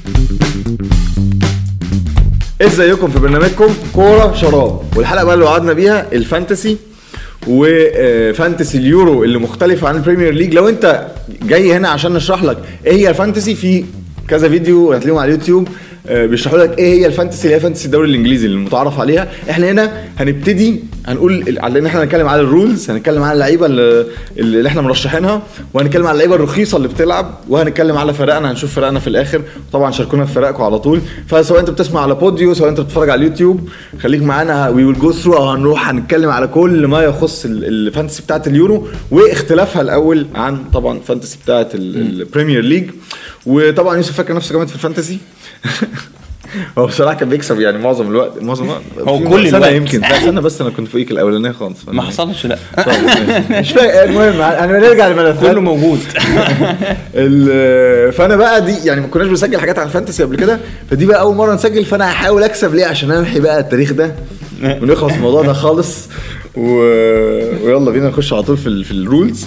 ازيكم في برنامجكم كوره شراب والحلقه بقى اللي وعدنا بيها الفانتسي وفانتسي اليورو اللي مختلفه عن البريمير ليج لو انت جاي هنا عشان نشرح لك ايه هي الفانتسي في كذا فيديو هتلاقيهم على اليوتيوب آه، بيشرحوا لك ايه هي الفانتسي اللي هي فانتسي الدوري الانجليزي اللي المتعارف عليها احنا هنا هنبتدي هنقول على ان احنا هنتكلم على الرولز هنتكلم على اللعيبه اللي, اللي احنا مرشحينها وهنتكلم على اللعيبه الرخيصه اللي بتلعب وهنتكلم على فرقنا هنشوف فرقنا في الاخر طبعا شاركونا في فرقكم على طول فسواء انت بتسمع على بوديو سواء انت بتتفرج على اليوتيوب خليك معانا وي ويل جو ثرو او هنروح هنتكلم على كل ما يخص ال- الفانتسي بتاعت اليورو واختلافها الاول عن طبعا الفانتسي بتاعت ال- البريمير ليج وطبعا يوسف فاكر نفسه جامد في الفانتسي هو بصراحه كان بيكسب يعني معظم الوقت معظم الوقت هو في كل سنه الوقت. يمكن لا سنه بس انا كنت فوقيك الاولانيه خالص ما حصلش لا طيب، ماشي. مش فاكر المهم انا نرجع للملفات كله موجود ال- فانا بقى دي يعني ما كناش بنسجل حاجات على الفانتسي قبل كده فدي بقى اول مره نسجل فانا هحاول اكسب ليه عشان امحي بقى التاريخ ده ونخلص من الموضوع ده خالص و... ويلا بينا نخش على طول في ال... في الرولز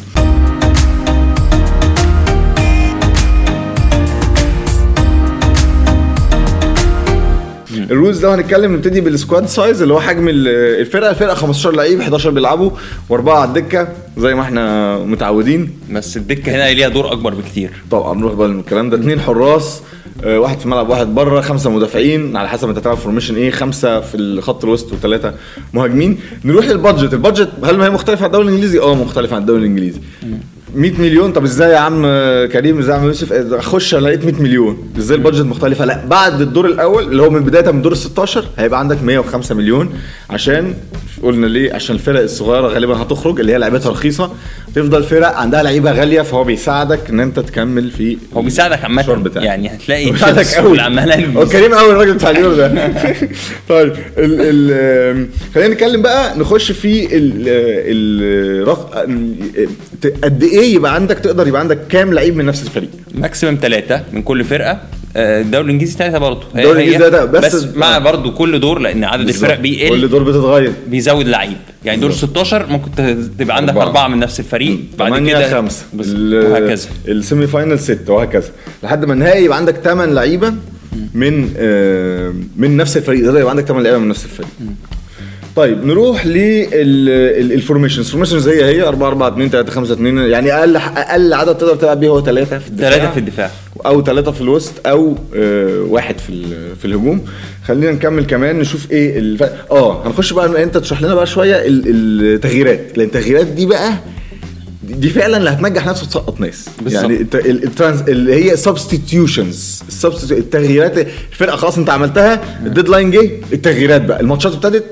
الرولز ده هنتكلم نبتدي بالسكواد سايز اللي هو حجم ال- الفرقه الفرقه 15 لعيب 11 بيلعبوا واربعه على الدكه زي ما احنا متعودين بس الدكه هنا ليها دور اكبر بكتير طبعا نروح بقى للكلام ده اثنين حراس آه، واحد في الملعب واحد بره خمسه مدافعين على حسب انت تلعب فورميشن ايه خمسه في الخط الوسط وثلاثه مهاجمين نروح للبادجت البادجت هل ما هي مختلفه عن الدوري الانجليزي اه مختلفه عن الدوري الانجليزي 100 مليون طب ازاي يا عم كريم ازاي يا عم يوسف اخش لقيت 100 مليون ازاي البادجت مختلفه لا بعد الدور الاول اللي هو من بدايه من دور ال 16 هيبقى عندك 105 مليون عشان قلنا ليه عشان الفرق الصغيره غالبا هتخرج اللي هي لعيبتها رخيصه تفضل فرق عندها لعيبه غاليه فهو بيساعدك ان انت تكمل في هو بيساعدك المشوار عامه بتاعك. يعني هتلاقي بيساعدك تشيلسي قوي والعمالة هو كريم قوي الراجل بتاع اليورو ده طيب ال ال خلينا نتكلم بقى نخش في ال ال رق- قد ايه يبقى عندك تقدر يبقى عندك كام لعيب من نفس الفريق ماكسيمم ثلاثه من كل فرقه آه، الدوري الانجليزي ثلاثه برضه هي- الدوري هي. الإنجليزي تلاتة، بس- بس, مع آه. برضه كل دور لان عدد الفرق كل بيقل دور بتتغير بيزود لعيب يعني دور بالظبط. 16 ممكن ت- تبقى عندك أربعة. اربعه من نفس الفريق بعد 8 كده 5 بس- وهكذا السيمي فاينل 6 وهكذا لحد ما النهائي يبقى عندك 8 لعيبه من آه، من نفس الفريق ده يبقى عندك 8 لعيبه من نفس الفريق طيب نروح للفورميشنز الفورميشنز هي هي 4 4 2 3 5 2 يعني اقل اقل عدد تقدر تلعب بيه هو 3 في الدفاع ثلاثه في الدفاع او ثلاثة في الوسط او آه واحد في ال- في الهجوم خلينا نكمل كمان نشوف ايه الف... اه هنخش بقى انت تشرح لنا بقى شويه ال- التغييرات لان التغييرات دي بقى دي دي فعلا اللي هتنجح ناس وتسقط ناس بالظبط. يعني الت- ال- الترانس اللي هي سبستيتيوشنز التغييرات الفرقه خلاص انت عملتها الديدلاين جه التغييرات بقى الماتشات ابتدت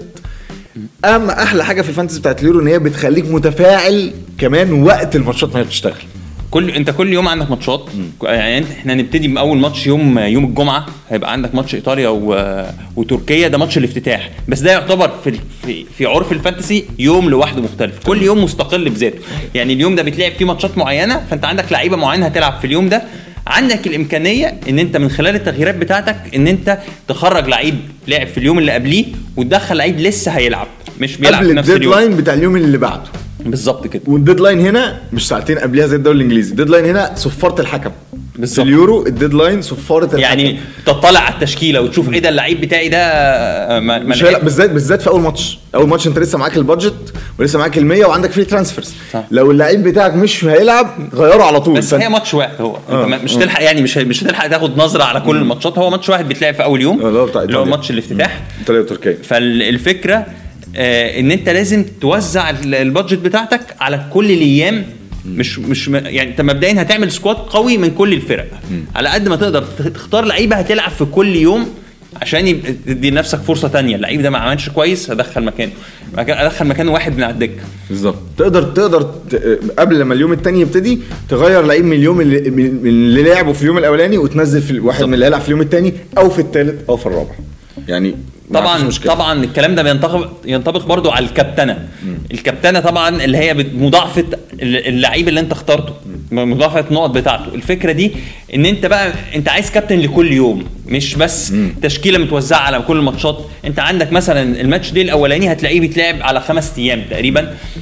اما احلى حاجه في الفانتسي بتاعت اليورو ان هي بتخليك متفاعل كمان وقت الماتشات ما هي بتشتغل كل انت كل يوم عندك ماتشات يعني انت احنا نبتدي باول ماتش يوم يوم الجمعه هيبقى عندك ماتش ايطاليا و... وتركيا ده ماتش الافتتاح بس ده يعتبر في في, في عرف الفانتسي يوم لوحده مختلف كل يوم مستقل بذاته يعني اليوم ده بيتلعب فيه ماتشات معينه فانت عندك لعيبه معينه هتلعب في اليوم ده عندك الامكانيه ان انت من خلال التغييرات بتاعتك ان انت تخرج لعيب لعب في اليوم اللي قبليه وتدخل لعيب لسه هيلعب مش بيلعب قبل في نفس اليوم الديدلاين بتاع اليوم اللي بعده بالظبط كده والديدلاين هنا مش ساعتين قبلها زي الدوري الانجليزي الديدلاين هنا صفاره الحكم في بالظبط. اليورو الديدلاين صفاره الحكم يعني تطلع على التشكيله وتشوف ايه ده اللعيب بتاعي ده ما ما مش لعب. هيلعب بالذات بالذات في اول ماتش اول ماتش انت لسه معاك البادجت ولسه معاك ال100 وعندك فري ترانسفيرز صح. لو اللعيب بتاعك مش هيلعب غيره على طول بس فانت- هي ماتش واحد هو آه. انت ما- مش تلحق يعني مش مش هتلحق تاخد نظره على كل الماتشات هو ماتش واحد بيتلعب في اول يوم آه، اللي هو بتاع اللي هو إيطاليا. ماتش الافتتاح ايطاليا وتركيا فالفكره آه ان انت لازم توزع ال- البادجت بتاعتك على كل الايام مش مش م- يعني انت مبدئيا هتعمل سكواد قوي من كل الفرق على قد ما تقدر تخ- تختار لعيبه هتلعب في كل يوم عشان يبقى تدي لنفسك فرصه تانية اللعيب ده ما عملش كويس هدخل مكانه بعد كده ادخل مكانه واحد من على الدكه بالظبط تقدر تقدر ت... قبل لما اليوم الثاني يبتدي تغير لعيب من اليوم اللي, من من اللي لعبه في اليوم الاولاني وتنزل في واحد من اللي هيلعب في اليوم الثاني او في الثالث او في الرابع يعني ما طبعا فيش مشكلة. طبعا الكلام ده بينطبق ينطبق برضو على الكابتنه الكابتنه طبعا اللي هي بت- مضاعفه ال- اللعيب اللي انت اخترته مضاعفه النقط بتاعته الفكره دي ان انت بقى انت عايز كابتن لكل يوم مش بس تشكيله متوزعه على كل الماتشات انت عندك مثلا الماتش دي الاولاني هتلاقيه بيتلعب على خمس ايام تقريبا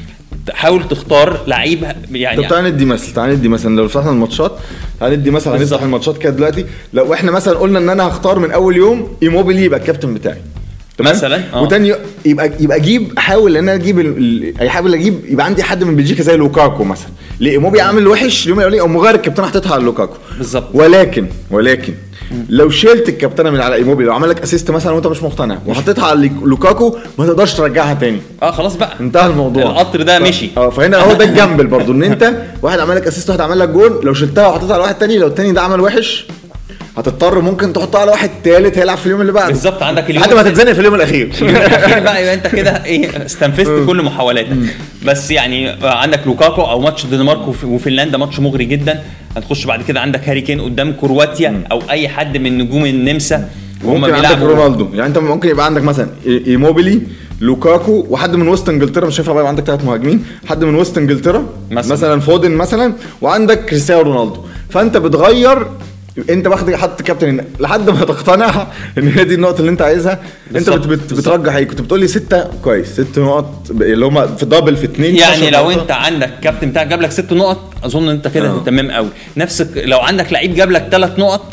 حاول تختار لعيب يعني طب تعالى ندي مثل تعالى ندي مثلا لو فتحنا الماتشات تعالى ندي مثلا بالظبط. هنفتح الماتشات كده دلوقتي لو احنا مثلا قلنا ان انا هختار من اول يوم ايموبيلي يبقى الكابتن بتاعي تمام؟ مثلاً، آه. وتاني يبقى يبقى اجيب احاول ان انا اجيب ال- ال- احاول اجيب يبقى عندي حد من بلجيكا زي لوكاكو مثلا ليه ايموبي عامل وحش اليوم الاولاني او مغير الكابتن حطيتها على لوكاكو بالظبط. ولكن ولكن لو شلت الكابتنه من على ايموبي لو عمل لك اسيست مثلا وانت مش مقتنع وحطيتها على لوكاكو ما تقدرش ترجعها تاني اه خلاص بقى انتهى الموضوع القطر ده مشي. اه فهنا هو ده الجامبل برضو ان انت واحد عمل لك اسيست واحد عمل لك جول لو شلتها وحطيتها على واحد تاني لو التاني ده عمل وحش هتضطر ممكن تحطها على واحد تالت هيلعب في اليوم اللي بعده بالظبط عندك اليوم لحد ما تتزنق في اليوم الاخير الأخير بقى يبقى انت كده ايه استنفذت كل محاولاتك بس يعني عندك لوكاكو او ماتش الدنمارك وف- وفنلندا ماتش مغري جدا هتخش بعد كده عندك هاري كين قدام كرواتيا او اي حد من نجوم النمسا وهم ممكن عندك بيلعبوا رونالدو يعني انت ممكن يبقى عندك مثلا إي- ايموبيلي لوكاكو وحد من وسط انجلترا مش هينفع بقى يبقى عندك ثلاث مهاجمين حد من وسط انجلترا مثلا. مثلا, مثلا فودن مثلا وعندك كريستيانو رونالدو فانت بتغير انت واخد حط كابتن هنا. لحد ما تقتنع ان هي دي النقطه اللي انت عايزها انت بالظبط، بت بت بالظبط. بترجح ايه كنت بتقول لي سته كويس ست نقط اللي هم في دبل في اثنين يعني لو انت عندك كابتن بتاعك جاب لك ست نقط اظن انت كده اه. تمام قوي نفس الك- لو عندك لعيب جاب لك ثلاث نقط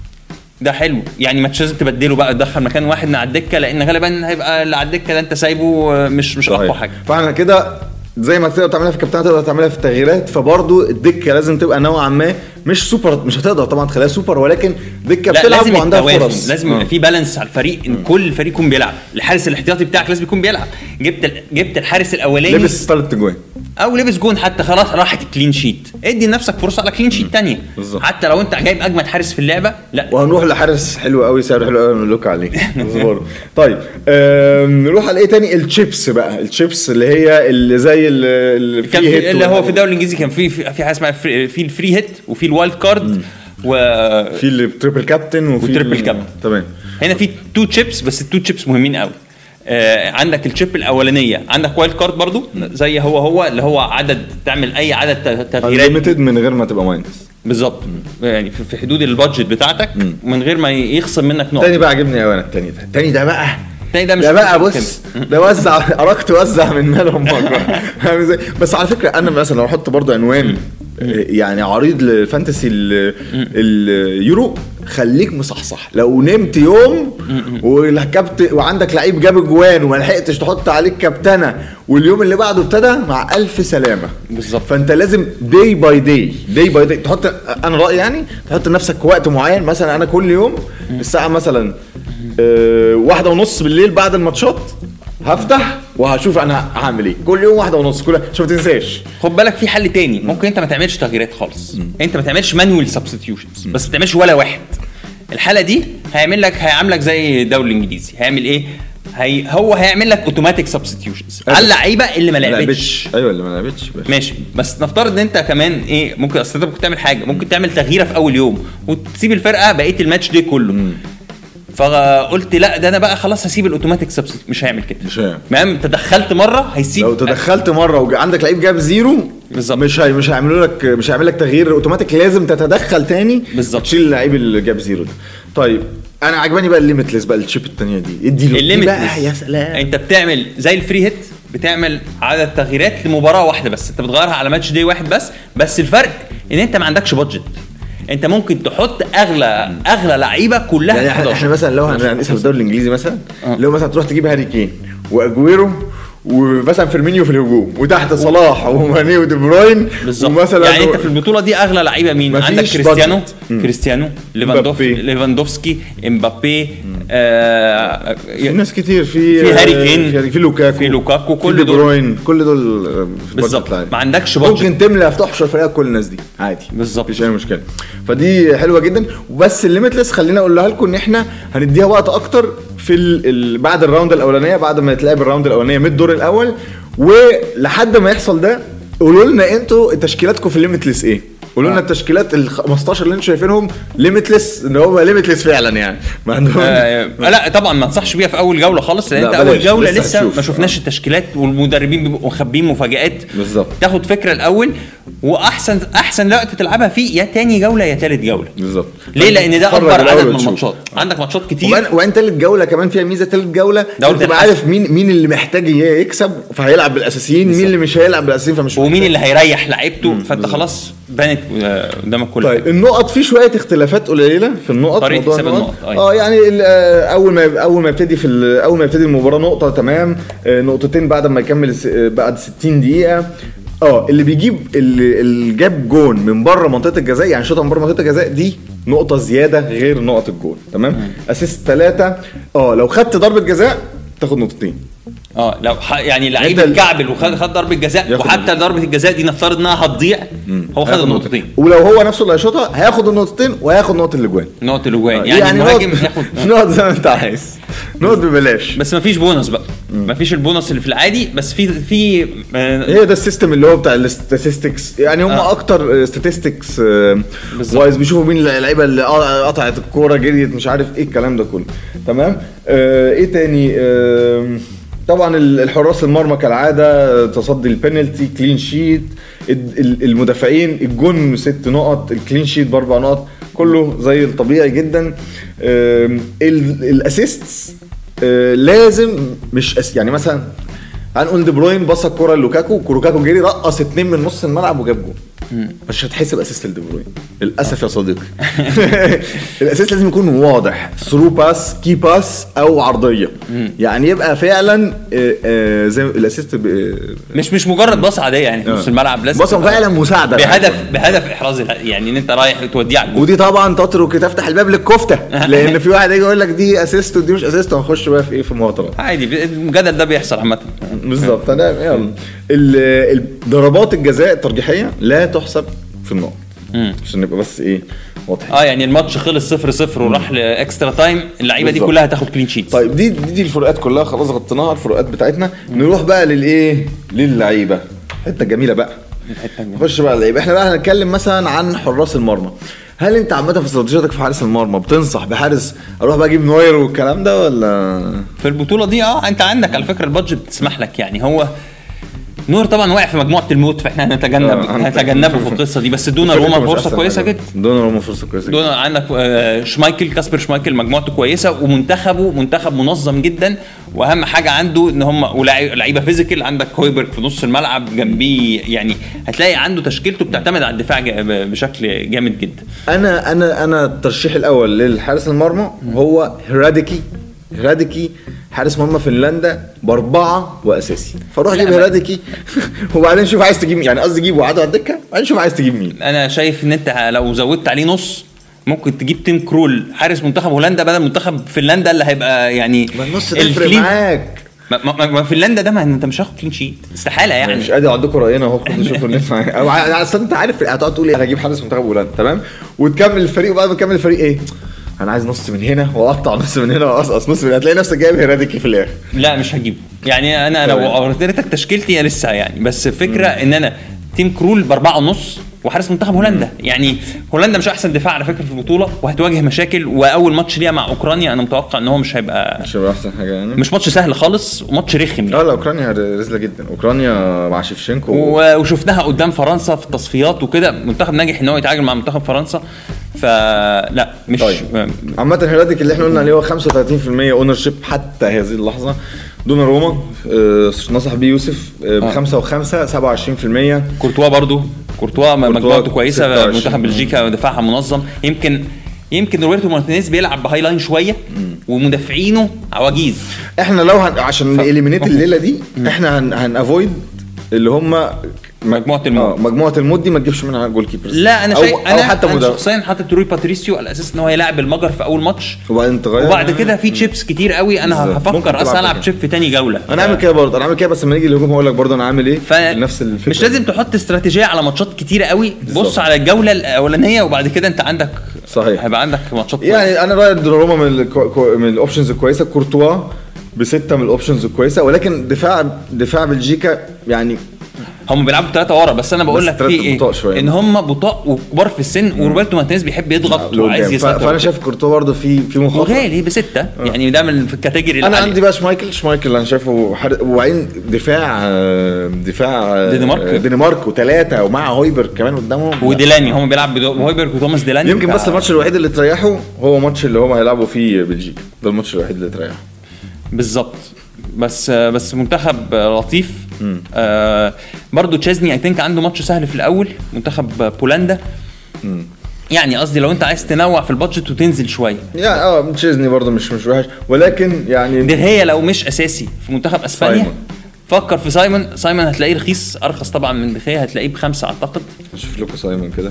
ده حلو يعني ما لازم تبدله بقى تدخل مكان واحد من على الدكه لان غالبا هيبقى اللي على الدكه ده انت سايبه آه، مش مش اقوى حاجه فاحنا كده زي ما تقدر تعملها في الكابتن تقدر تعملها في التغييرات فبرضه الدكه لازم تبقى نوعا ما مش سوبر مش هتقدر طبعا تخليها سوبر ولكن دكه لا بتلعب لازم وعندها التوازن فرص لازم آه. يبقى في بالانس على الفريق ان كل الفريق يكون بيلعب الحارس الاحتياطي بتاعك لازم يكون بيلعب جبت ال- جبت الحارس الاولاني لبس ثلاث اجوان او لبس جون حتى خلاص راحت الكلين شيت ادي لنفسك فرصه على كلين شيت تانية بالظبط. حتى لو انت جايب اجمد حارس في اللعبه لا وهنروح لحارس حلو قوي سعره حلو قوي نقول لكم عليه اصبروا. طيب آم، نروح على ايه تاني الشيبس بقى الشيبس اللي هي اللي زي ال- اللي كان فيه في هيت اللي هو وال- في الدوري الانجليزي كان في في في حاجه اسمها فري- في الفري هيت وفي الوايلد كارد وهنا في التريبل كابتن وفي والتريبل ال- كابتن. تمام في تو تشيبس بس التو تشيبس مهمين قوي آه عندك الشيب الاولانيه عندك وايلد كارد برضو زي هو هو اللي هو عدد تعمل اي عدد ت- تغييرات ليميتد من غير ما تبقى ماينس بالظبط يعني في في حدود البادجت بتاعتك من غير ما يخصم منك نقط التاني بقى عجبني قوي انا التاني ده التاني ده بقى التاني ده مش ده بقى مش بص ده وزع اراك توزع من مالهم مجرى فاهم ازاي؟ بس على فكره انا مثلا لو احط برضه عنوان يعني عريض للفانتسي ال- اليورو خليك مصحصح لو نمت يوم وركبت وعندك لعيب جاب اجوان وما لحقتش تحط عليك كابتنه واليوم اللي بعده ابتدى مع الف سلامه بالظبط. فانت لازم داي باي داي داي باي داي تحط انا رايي يعني تحط لنفسك وقت معين مثلا انا كل يوم الساعه مثلا آه، واحدة ونص بالليل بعد الماتشات هفتح وهشوف انا هعمل ايه كل يوم واحدة ونص كل عشان ما تنساش خد بالك في حل تاني ممكن انت ما تعملش تغييرات خالص انت ما تعملش مانوال سبستيوشنز بس ما تعملش ولا واحد الحاله دي هيعمل لك هيعاملك زي الدوري الانجليزي هيعمل ايه هي هو هيعمل لك اوتوماتيك سبستيوشنز على اللعيبه اللي ما لعبتش ايوه اللي ما لعبتش باشا. ماشي بس نفترض ان انت كمان ايه ممكن اصل انت ممكن تعمل حاجه ممكن تعمل تغييره في اول يوم وتسيب الفرقه بقيه الماتش دي كله فقلت لا ده انا بقى خلاص هسيب الاوتوماتيك سبستيوشن مش هيعمل كده مش هيعمل. تمام تدخلت مره هيسيب لو تدخلت مره وعندك لعيب جاب زيرو بالظبط. مش هي مش هيعملوا لك مش هيعمل لك تغيير اوتوماتيك لازم تتدخل تاني بالظبط. تشيل اللعيب اللي جاب زيرو ده طيب انا عجباني بقى الليميتلس بقى الشيب التانيه دي ادي له دي الليميت بقى يا سلام انت بتعمل زي الفري هيت بتعمل عدد تغييرات لمباراه واحده بس انت بتغيرها على ماتش دي واحد بس بس الفرق ان انت ما عندكش بادجت انت ممكن تحط اغلى اغلى لعيبه كلها يعني في احنا, 11. احنا مثلا لو هنقيسها في الدوري الانجليزي مثلا اه. لو مثلا تروح تجيب هاري كين واجويرو ومثلا فيرمينيو في الهجوم وتحت صلاح وماني ودي بروين بالظبط ومثلا يعني انت في البطوله دي اغلى لعيبه مين مفيش عندك كريستيانو بادجت. مم. كريستيانو ليفاندوف مبابي. ليفاندوفسكي امبابي آه في ناس كتير في في هاري كين. في, هاري- في لوكاكو في لوكاكو، في كل دي دول. بروين كل دول آه، في بالظبط. بادجت عالي. ما عندكش بادجت. ممكن تملى تحشر فريقك كل الناس دي عادي بالظبط. مفيش اي مشكله فدي حلوه جدا وبس الليميتلس خلينا اقولها لكم ان احنا هنديها وقت اكتر في ال... ال... بعد الراوند الاولانيه بعد ما يتلعب الراوند الاولانيه من الدور الاول ولحد ما يحصل ده قولوا لنا انتوا تشكيلاتكم في الليميتلس ايه قولوا لنا التشكيلات ال 15 اللي انتم شايفينهم ليميتلس ان هم ليميتلس فعلا يعني ما عندهم آه لا طبعا ما انصحش بيها في اول جوله خالص لان لا، انت اول بلاش، جوله لسه لسه هتشوف. ما شفناش التشكيلات والمدربين بيبقوا مخبيين مفاجات بالظبط. تاخد فكره الاول واحسن احسن وقت تلعبها فيه يا تاني جوله يا تالت جوله بالظبط ليه لان ده اتفرج اكبر الأول عدد من وتشوف. الماتشات عندك ماتشات كتير وبعدين وبعدين تالت جوله كمان فيها ميزه تالت جوله دورة تبقى الحسم. عارف مين مين اللي محتاج يكسب فهيلعب بالاساسيين مين اللي مش هيلعب بالاساسيين فمش ومين اللي هيريح لعيبته فانت خلاص بانت آه، قدامك كل طيب حاجه النقط في شويه اختلافات قليله في النقط طريقة موضوع حساب النقط، أيوة. اه يعني ال- آه، اول ما اول ما يبتدي في ال- اول ما يبتدي المباراه نقطه تمام آه، نقطتين بعد ما يكمل الس- آه، بعد 60 دقيقه اه اللي بيجيب اللي, اللي جاب جون من بره منطقه الجزاء يعني شوطه من بره منطقه الجزاء دي نقطه زياده غير نقط الجون تمام اسيست ثلاثه اه لو خدت ضربه جزاء تاخد نقطتين اه لو ح... يعني لعيب أنت ال- اتكعبل وخد خد ضربه جزاء ياخد وحتى ضربه الجزاء دي نفترض انها هتضيع هو خد هياخد النقطتين ولو هو نفسه اللي هيشوطها هياخد النقطتين وهياخد نقطه الاجوان نقط الاجوان يعني, يعني نقط المهاجم ياخد نقط زي ما انت عايز نقط ببلاش بس ما فيش بونص بقى ما فيش البونص اللي في العادي بس في في آه، هي ده السيستم اللي هو بتاع الاستاتستكس يعني هم آه. آه. اكتر ستاتستكس بالظبط. وايز بيشوفوا مين اللعيبه اللي قطعت الكوره جريت مش عارف ايه الكلام ده كله تمام آه ايه تاني آه طبعا ال- الحراس المرمى كالعاده تصدي البينالتي كلين شيت ال- ال- المدافعين الجون ست نقط الكلين شيت باربع نقط كله زي الطبيعي جدا الاسيستس لازم مش أس يعني مثلا هنقول دي بروين بص الكوره لوكاكو لوكاكو جري رقص اتنين من نص الملعب وجاب جول مش هتحسب اسيست لدي بروين للاسف يا صديقي الاسيست لازم يكون واضح ثرو باس كي باس او عرضيه يعني يبقى فعلا آه، آه، زي الاسيست ب- مش مش مجرد باص عاديه يعني في نص آه. الملعب لازم باصة تبقى فعلا مساعدة. بهدف بهدف احراز الح- يعني ان انت رايح توديه على الجول ودي طبعا تترك تفتح الباب للكفته لان في واحد يجي يقول لك دي اسيست ودي مش اسيست وهنخش بقى في ايه في مواطنه عادي الجدل ده بيحصل عامه بالظبط تمام يلا ال- ال- ضربات الجزاء الترجيحيه لا تحسب في النقط مم. عشان نبقى بس ايه واضحين اه يعني الماتش خلص 0 0 وراح لاكسترا تايم اللعيبه دي بالظبط. كلها هتاخد كلين شيت طيب دي دي, دي الفروقات كلها خلاص غطيناها الفروقات بتاعتنا نروح بقى للايه للعيبه حته جميله بقى نخش بقى على اللعيبه احنا بقى هنتكلم مثلا عن حراس المرمى هل انت عامه في استراتيجيتك في حارس المرمى بتنصح بحارس اروح بقى اجيب نوير والكلام ده ولا في البطوله دي اه انت عندك على فكره البادجت بتسمح لك يعني هو نور طبعا واقع في مجموعه الموت فاحنا هنتجنب آه. هنتجنبه في القصه دي بس دونا روما مش فرصه أحسن كويسه حاجة. جدا دونا روما فرصه كويسه جدا دون عندك آه، شمايكل كاسبر شمايكل مجموعته كويسه ومنتخبه منتخب منظم جدا واهم حاجه عنده ان هم لعيبه فيزيكال عندك هويبرج في نص الملعب جنبيه يعني هتلاقي عنده تشكيلته بتعتمد على الدفاع ج- بشكل جامد جدا انا انا انا الترشيح الاول للحارس المرمى هو هيراديكي هيراديكي حارس مرمى فنلندا باربعه واساسي فروح جيب لا، ما- هيراديكي وبعدين شوف عايز تجيب مين يعني قصدي جيب وقعده على الدكه بعدين شوف عايز تجيب مين انا شايف ان انت لو زودت عليه نص ممكن تجيب تيم كرول حارس منتخب هولندا بدل منتخب فنلندا اللي هيبقى يعني ما النص ده يفرق الكلين- معاك ما, ما, ما فنلندا ده ما انت مش هاخد كلين شيت استحاله يعني مش قادر عندكم راينا اهو خدوا شوفوا اللي انتوا او ع- اصل انت عارف هتقعد تقول ايه انا هجيب حارس منتخب هولندا تمام وتكمل الفريق وبعد ما تكمل الفريق ايه انا عايز نص من هنا واقطع نص من هنا واقصقص نص من هنا هتلاقي نفسك جايب هيراديكي في الاخر لا مش هجيبه يعني انا لو تمام. وريتك تشكيلتي لسه يعني بس الفكره ان انا تيم كرول باربعه ونص وحارس منتخب هولندا يعني هولندا مش احسن دفاع على فكره في البطوله وهتواجه مشاكل واول ماتش ليها مع اوكرانيا انا متوقع ان هو مش هيبقى مش هيبقى احسن حاجه يعني مش ماتش سهل خالص وماتش رخم يعني. اه لا اوكرانيا رزله جدا اوكرانيا مع شيفشينكو و- وشفناها قدام فرنسا في التصفيات وكده منتخب ناجح ان هو يتعادل مع منتخب فرنسا فلا مش طيب عامة هيراديك اللي احنا قلنا عليه هو 35% اونر شيب حتى هذه اللحظة دون روما آه، نصح بيه يوسف آه، بخمسة وخمسة 27% كورتوا برضو كورتوا مجموعته كويسه 26. منتخب بلجيكا دفاعها منظم يمكن يمكن روبرتو مارتينيز بيلعب بهاي لاين شويه ومدافعينه عواجيز احنا لو هن... عشان نإليمينيت الليلة دي احنا هن... هنافويد اللي هم مجموعه اه الموت مجموعة المود دي ما تجيبش منها جول كيبرز لا انا أو- شايف او انا حتى أنا مدافع شخصيا حاطط روي باتريسيو على اساس ان هو يلاعب المجر في اول ماتش وبعدين تغير وبعد كده في تشيبس كتير قوي انا بالظبط. ممكن هفكر تلعب اصلا العب كده. تشيب في تاني جوله انا عامل كده برضه انا عامل كده بس لما نيجي الهجوم هقول لك برضه انا عامل ايه ف... نفس الفكرة مش لازم تحط استراتيجيه على ماتشات كتيره قوي بالظبط. بص على الجوله الاولانيه وبعد كده انت عندك صحيح. هيبقى عندك ماتشات يعني انا رايي دوناروما من الكو... كو- من الاوبشنز الكويسه كورتوا بسته من الاوبشنز الكويسه ولكن دفاع دفاع بلجيكا يعني هم بيلعبوا ثلاثه ورا بس انا بقول بس لك في تلاتة ايه بطاء شوية. ان هم بطاء وكبار في السن وروبرتو مارتينيز بيحب يضغط لو وعايز قدام. ف- يسيطر فانا شايف كورتوا برضه في في مخاطره وغالي بسته يعني ده من في الكاتيجوري انا العالية. عندي بقى شمايكل شمايكل انا شايفه حر... وبعدين دفاع آه، دفاع آه، دنمارك. دنمارك وثلاثه ومع هويبر كمان قدامهم وديلاني هم بيلعب بدو- هويبرج وتوماس ديلاني يمكن بتاع- بس الماتش الوحيد اللي تريحه هو ماتش اللي هم هيلعبوا فيه بلجيكا ده الماتش الوحيد اللي تريحه بالظبط بس بس منتخب لطيف آه برضو تشيزني اي ثينك عنده ماتش سهل في الاول منتخب بولندا يعني قصدي لو انت عايز تنوع في البادجت وتنزل شويه يعني اه تشيزني برضه مش مش وحش ولكن يعني دي هي لو مش اساسي في منتخب اسبانيا سايمون. فكر في سايمون سايمون هتلاقيه رخيص ارخص طبعا من دخيا هتلاقيه بخمسه اعتقد اشوف لكم سايمون كده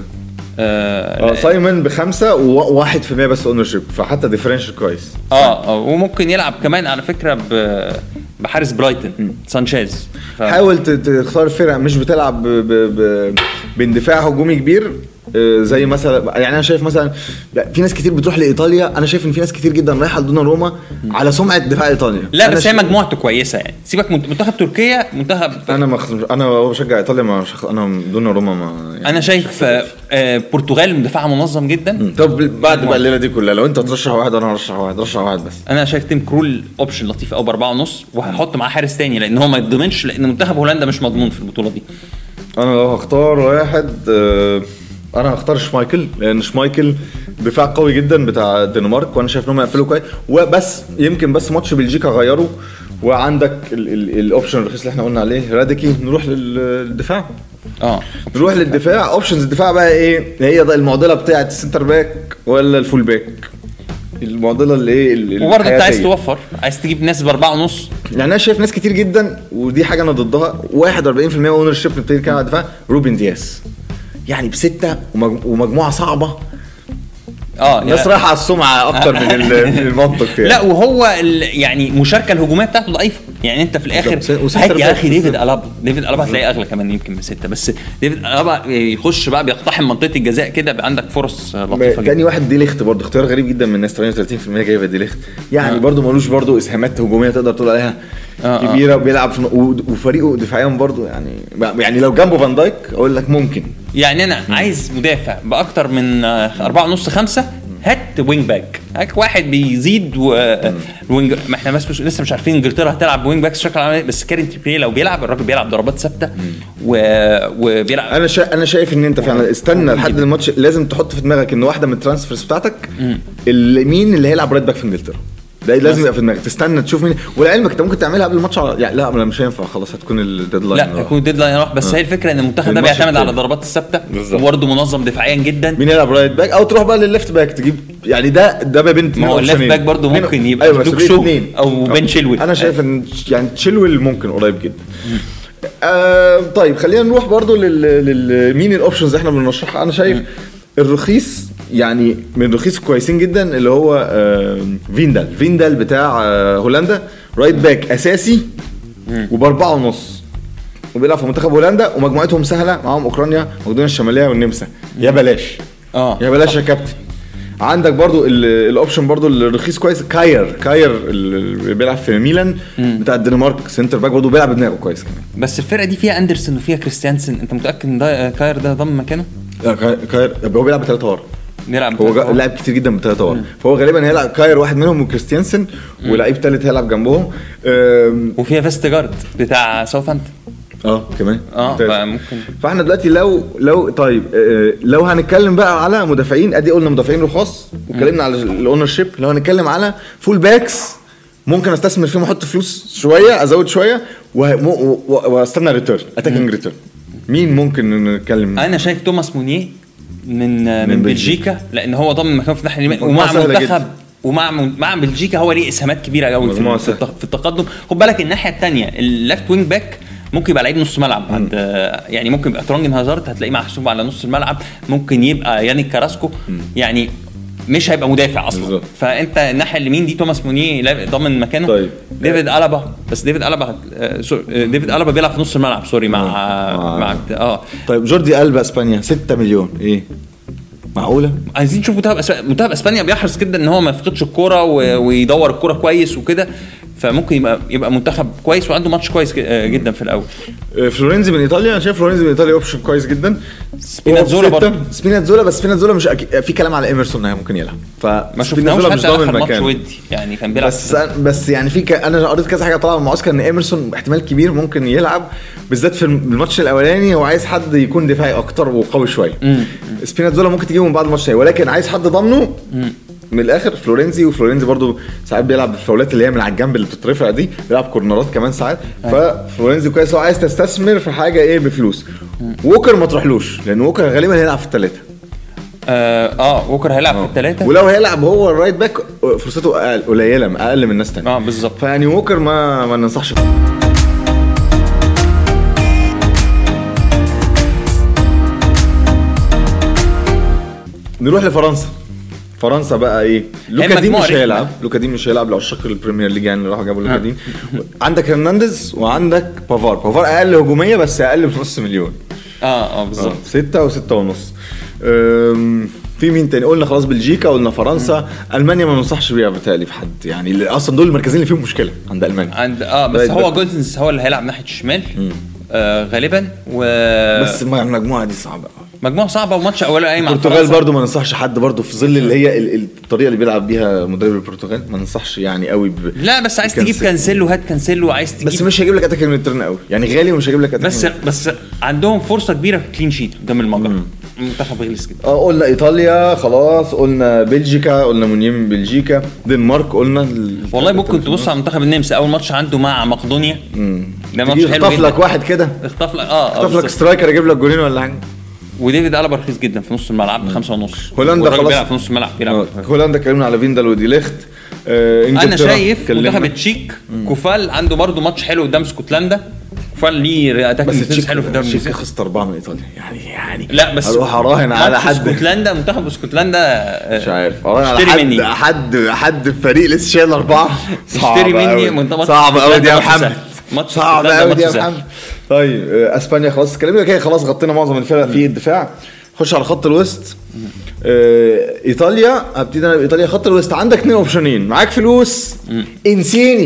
اه اه سايمون بخمسه وواحد في المية بس اونر شيب فحتى ديفرنشال كويس اه آه، وممكن يلعب كمان على فكره ب بحارس برايتون سانشيز ف... حاول ت- تختار فرق مش بتلعب ب... ب... ب... باندفاع هجومي كبير آه، زي مثلا يعني انا شايف مثلا لا، في ناس كتير بتروح لايطاليا انا شايف ان في ناس كتير جدا رايحه لدونا روما على سمعه دفاع ايطاليا لا أنا بس هي ش- مجموعته كويسه يعني سيبك من منتخب تركيا منتخب انا ما أخ- انا بشجع ايطاليا ما شخ... انا دونا روما ما يعني انا شايف آه، آه، برتغال دفاعها منظم جدا طب بعد بقى الليله دي كلها لو انت ترشح واحد انا هرشح واحد رشح واحد بس انا شايف تيم كرول اوبشن لطيف قوي باربعه ونص وهحط معاه حارس تاني لان هو ما يتضمنش لان منتخب هولندا مش مضمون في البطوله دي انا لو هختار واحد آه، انا هختار شمايكل لان شمايكل دفاع قوي جدا بتاع الدنمارك وانا شايف انهم يقفلوا كويس وبس يمكن بس ماتش بلجيكا غيره وعندك ال- ال- الاوبشن الرخيص اللي احنا قلنا عليه راديكي نروح لل- للدفاع اه نروح للدفاع اوبشنز الدفاع بقى ايه هي ده المعضله بتاعه السنتر باك ولا الفول باك المعضله اللي ايه ال- وبرضه انت عايز الحياتية. توفر عايز تجيب ناس باربعه ونص يعني انا شايف ناس كتير جدا ودي حاجه انا ضدها 41% اونر شيب نبتدي نتكلم على الدفاع روبن دياس يعني بسته ومج- ومجموعه صعبه اه الناس يعني- رايحه على السمعه اكتر من ال- من المنطق يعني لا وهو ال- يعني المشاركه الهجوميه بتاعته ضعيفه يعني انت في الاخر بالظبط. وسنتر هات يا باك اخي ديفيد بالظبط. الابا ديفيد الابا هتلاقيه اغلى كمان يمكن من سته بس ديفيد الابا يخش بقى بيقتحم منطقه الجزاء كده بقى عندك فرص لطيفه تاني جدا واحد دي ليخت برضه اختيار غريب جدا من الناس 38% جايبه دي ليخت يعني آه. برضه ملوش برضه اسهامات هجوميه تقدر تقول عليها آه، آه. كبيره وبيلعب في و- وفريقه دفاعيا برضه يعني يعني لو جنبه فان دايك اقول لك ممكن يعني انا عايز مدافع باكتر من آه، أربعة ونص خمسة هات وينج باك هات واحد بيزيد و وينج ما احنا بس مش لسه مش عارفين انجلترا هتلعب وينج باك شكل عامل إيه، بس كارين تريبيه لو بيلعب الراجل بيلعب ضربات ثابته و... وبيلعب انا شا... انا شايف ان انت فعلا استنى لحد الماتش لازم تحط في دماغك ان واحده من الترانسفيرز بتاعتك اللي مين اللي هيلعب رايت باك في انجلترا ده لازم يبقى في دماغك تستنى تشوف مين ولعلمك انت ممكن تعملها قبل الماتش على... يعني لا ما مش هينفع خلاص هتكون الديدلاين لا هيكون الديدلاين راح بس هي الفكره ان المنتخب ده الماتش بيعتمد على التاني. الضربات الثابته بالظبط. وبرده منظم دفاعيا جدا مين يلعب رايت باك او تروح بقى للليفت باك تجيب يعني ده ده ما بين ما هو الليفت باك برضه ممكن يبقى ايوه بس لوك بين شو اتنين. أو بن شيلويل. انا شايف ان يعني تشيلويل ممكن قريب جدا آه طيب خلينا نروح برضو لل, لل... مين الاوبشنز احنا بنرشحها انا شايف الرخيص يعني من الرخيص كويسين جدا اللي هو آه فيندال فيندال بتاع آه هولندا رايت باك اساسي وباربعه ونص وبيلعب في منتخب هولندا ومجموعتهم سهله معاهم اوكرانيا مقدونيا الشماليه والنمسا يا بلاش اه يا بلاش يا كابتن عندك برضو ال- الاوبشن برضو الرخيص كويس كاير كاير اللي بيلعب في ميلان بتاع الدنمارك سنتر باك برضو بيلعب بدماغه كويس كمان بس الفرقه دي فيها اندرسون وفيها كريستيانسن انت متاكد ان ده كاير ده ضم مكانه؟ لا كاير, كاير هو بيلعب بثلاثة ورا بيلعب هو جا- لاعب كتير جدا بثلاثة ورا فهو غالبا هيلعب كاير واحد منهم وكريستيانسن ولعيب ثالث هيلعب جنبهم أم، وفيها فيستجارد بتاع ساوثهامبتون اه كمان اه ممتاز. فممكن فاحنا دلوقتي لو لو طيب آه، لو هنتكلم بقى على مدافعين ادي قلنا مدافعين رخاص واتكلمنا على الاونر شيب لو هنتكلم على فول باكس ممكن استثمر فيهم احط فلوس شويه ازود شويه وه- م- و- و- واستنى ريتيرن اتاكينج ريتيرن مين ممكن نتكلم انا شايف توماس مونيه من من, من بلجيكا لان هو ضامن مكانه في الناحيه اليمين مجموعة ومع سهلة منتخب جدا. ومع مع بلجيكا هو ليه اسهامات كبيره قوي في, مجموعة في, سهلة. الت- في التقدم خد بالك الناحيه الثانيه الليفت وينج باك ممكن يبقى لعيب نص ملعب عند يعني ممكن يبقى ترونجن هازارد هتلاقيه محسوب على نص الملعب ممكن يبقى يانيك كاراسكو يعني مش هيبقى مدافع اصلا بالظبط. فانت الناحيه اليمين دي توماس مونيه لا- ضامن مكانه طيب. ديفيد الابا بس ديفيد الابا هت- آه، سوري، آه، ديفيد الابا بيلعب في نص الملعب سوري مع مع- مع اه طيب جوردي البا اسبانيا 6 مليون ايه معقوله عايزين نشوف منتخب أسب- منتخب اسبانيا بيحرص جدا ان هو ما يفقدش الكوره و- ويدور الكوره كويس وكده فممكن يبقى يبقى منتخب كويس وعنده ماتش كويس ج- آه، جدا في الاول آه، فلورنزي من ايطاليا انا شايف فلورنزي من ايطاليا اوبشن كويس جدا سبيناتزولا هو في ستة. برضه. سبيناتزولا بس سبيناتزولا مش أكيد في كلام على ايمرسون انه ممكن يلعب ف ما شفناهوش سبيناتزولا مش حتى ضامن اخر ماتش مكانه. ودي يعني كان بيلعب بس بس يعني في ك... انا قريت كذا حاجه طالعه من المعسكر ان ايمرسون احتمال كبير ممكن يلعب بالذات في الماتش الاولاني هو عايز حد يكون دفاعي اكتر وقوي شويه سبيناتزولا ممكن تجيبه من بعد الماتش الجاي ولكن عايز حد ضامنه من الاخر فلورنزي وفلورنزي برضو ساعات بيلعب بالفاولات اللي هي من على الجنب اللي بتترفع دي بيلعب كورنرات كمان ساعات ففلورنزي كويس هو عايز تستثمر في حاجه ايه بفلوس ووكر ما تروحلوش لان ووكر غالبا هيلعب في الثلاثه اه, آه ووكر هيلعب في الثلاثه ولو هيلعب هو الرايت باك فرصته اقل قليله اقل من ناس تانية اه بالظبط فيعني ووكر ما ما ننصحش فيه. نروح لفرنسا فرنسا بقى ايه لوكا دي مجموعة مش رخمة. هيلعب لوكا دي مش هيلعب لعشاق البريمير ليج يعني اللي راحوا جابوا لوكا دي عندك هرنانديز وعندك بافار بافار اقل هجوميه بس اقل بنص مليون اه اه بالظبط بالظبط ستة وستة ونص أم، في مين تاني قلنا خلاص بلجيكا قلنا فرنسا المانيا ما ننصحش بيها بتهيألي في حد يعني اللي اصلا دول المركزين اللي فيهم مشكله عند المانيا عند اه بس رايت هو باك. جوزنز هو اللي هيلعب ناحيه الشمال آه غالبا و بس الم- المجموعه دي صعبه قوي مجموعه صعبه وماتش اولاني قايم على البرتغال فرنسا. برضو ما ننصحش حد برضو في ظل اللي هي ال- ال- الطريقه اللي بيلعب بيها مدرب البرتغال ما ننصحش يعني قوي ب... لا بس عايز تجيب كانسيلو. كانسيلو هات كانسيلو عايز تجيب بس مش هيجيب لك اتاك من الترن قوي يعني غالي ومش هيجيب لك اتاك بس من- بس عندهم فرصه كبيره في كلين شيت قدام المجر منتخب غلس جدا اه قلنا ايطاليا خلاص قلنا بلجيكا قلنا مونيم من بلجيكا دنمارك قلنا ال- والله ممكن تبص على منتخب النمسا اول ماتش عنده مع مقدونيا ده ماتش تيجي حلو يخطف لك جدا واحد كده اخطف لك اه, آه يخطف لك بالظبط. سترايكر يجيب لك جولين ولا حاجه وديفيد الابا رخيص جدا في نص الملعب بخمسة ونص هولندا والراجل خلاص. بيلعب في نص الملعب بيلعب آه، هولندا اتكلمنا على فيندال ودي ليخت آه انا إنجلترا شايف اتكلمنا. منتخب التشيك كوفال عنده برضه ماتش حلو قدام اسكتلندا كوفال ليه اتاك بس ديفنس التشيك حلو في الدوري التشيك الانجليزي خسر اربعه من ايطاليا يعني يعني لا بس اروح اراهن على ماتش حد اسكتلندا منتخب اسكتلندا آه، مش عارف اراهن على اشتري حد مني حد حد في فريق لسه شايل اربعه صعب اشتري مني أوي. منتخب صعب قوي دي يا ماتش محمد سهل. ماتش صعب اسكتلندا قوي دي يا ماتش سهل. محمد طيب آه، اسبانيا خلاص اتكلمنا كده خلاص غطينا معظم الفرق في الدفاع خش على خط الوسط آه، ايطاليا هبتدي انا بايطاليا خط الوسط عندك اثنين اوبشنين معاك فلوس انسيني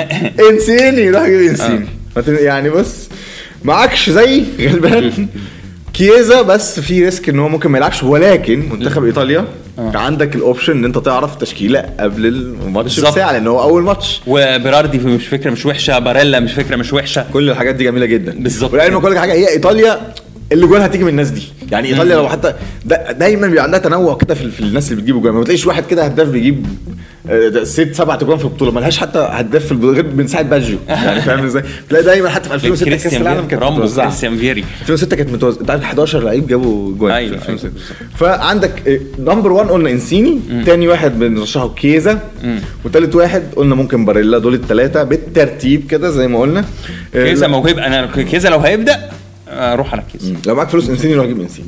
انسيني روح جيب انسيني ما تن- يعني بص معكش زي غلبان كيزا بس في ريسك ان هو ممكن ما يلعبش ولكن منتخب ايطاليا عندك الاوبشن ان انت تعرف تشكيله قبل الماتش بالظبط. بساعه لان هو اول ماتش وبيراردي مش فكره مش وحشه باريلا مش فكره مش وحشه كل الحاجات دي جميله جدا بالظبط. ولعلمك اقول لك حاجه هي ايطاليا اللي جوان هتيجي من الناس دي يعني ايطاليا لو حتى دا دايما بيبقى عندها تنوع كده في, في الناس اللي بتجيب جوان ما بتلاقيش واحد كده هداف بيجيب آه، ده ست سبع جوان في البطوله ملهاش حتى هداف في البطولة غير من ساعه باجيو يعني فاهم ازاي؟ تلاقي دايما حتى في 2006 كاس كريستيان العالم فيري كانت رامبو متوزعه كريستيان فيري 2006 كانت متوزعه انت عارف 11 لعيب جابوا جوان أيوة، في 2006 فعندك نمبر 1 قلنا انسيني تاني واحد بنرشحه كيزا وتالت واحد قلنا ممكن باريلا دول الثلاثه بالترتيب كده زي ما قلنا آه، كيزا لا. موهبه انا كيزا لو هيبدا اروح على كيزا لو معاك فلوس انسيني روح جيب انسيني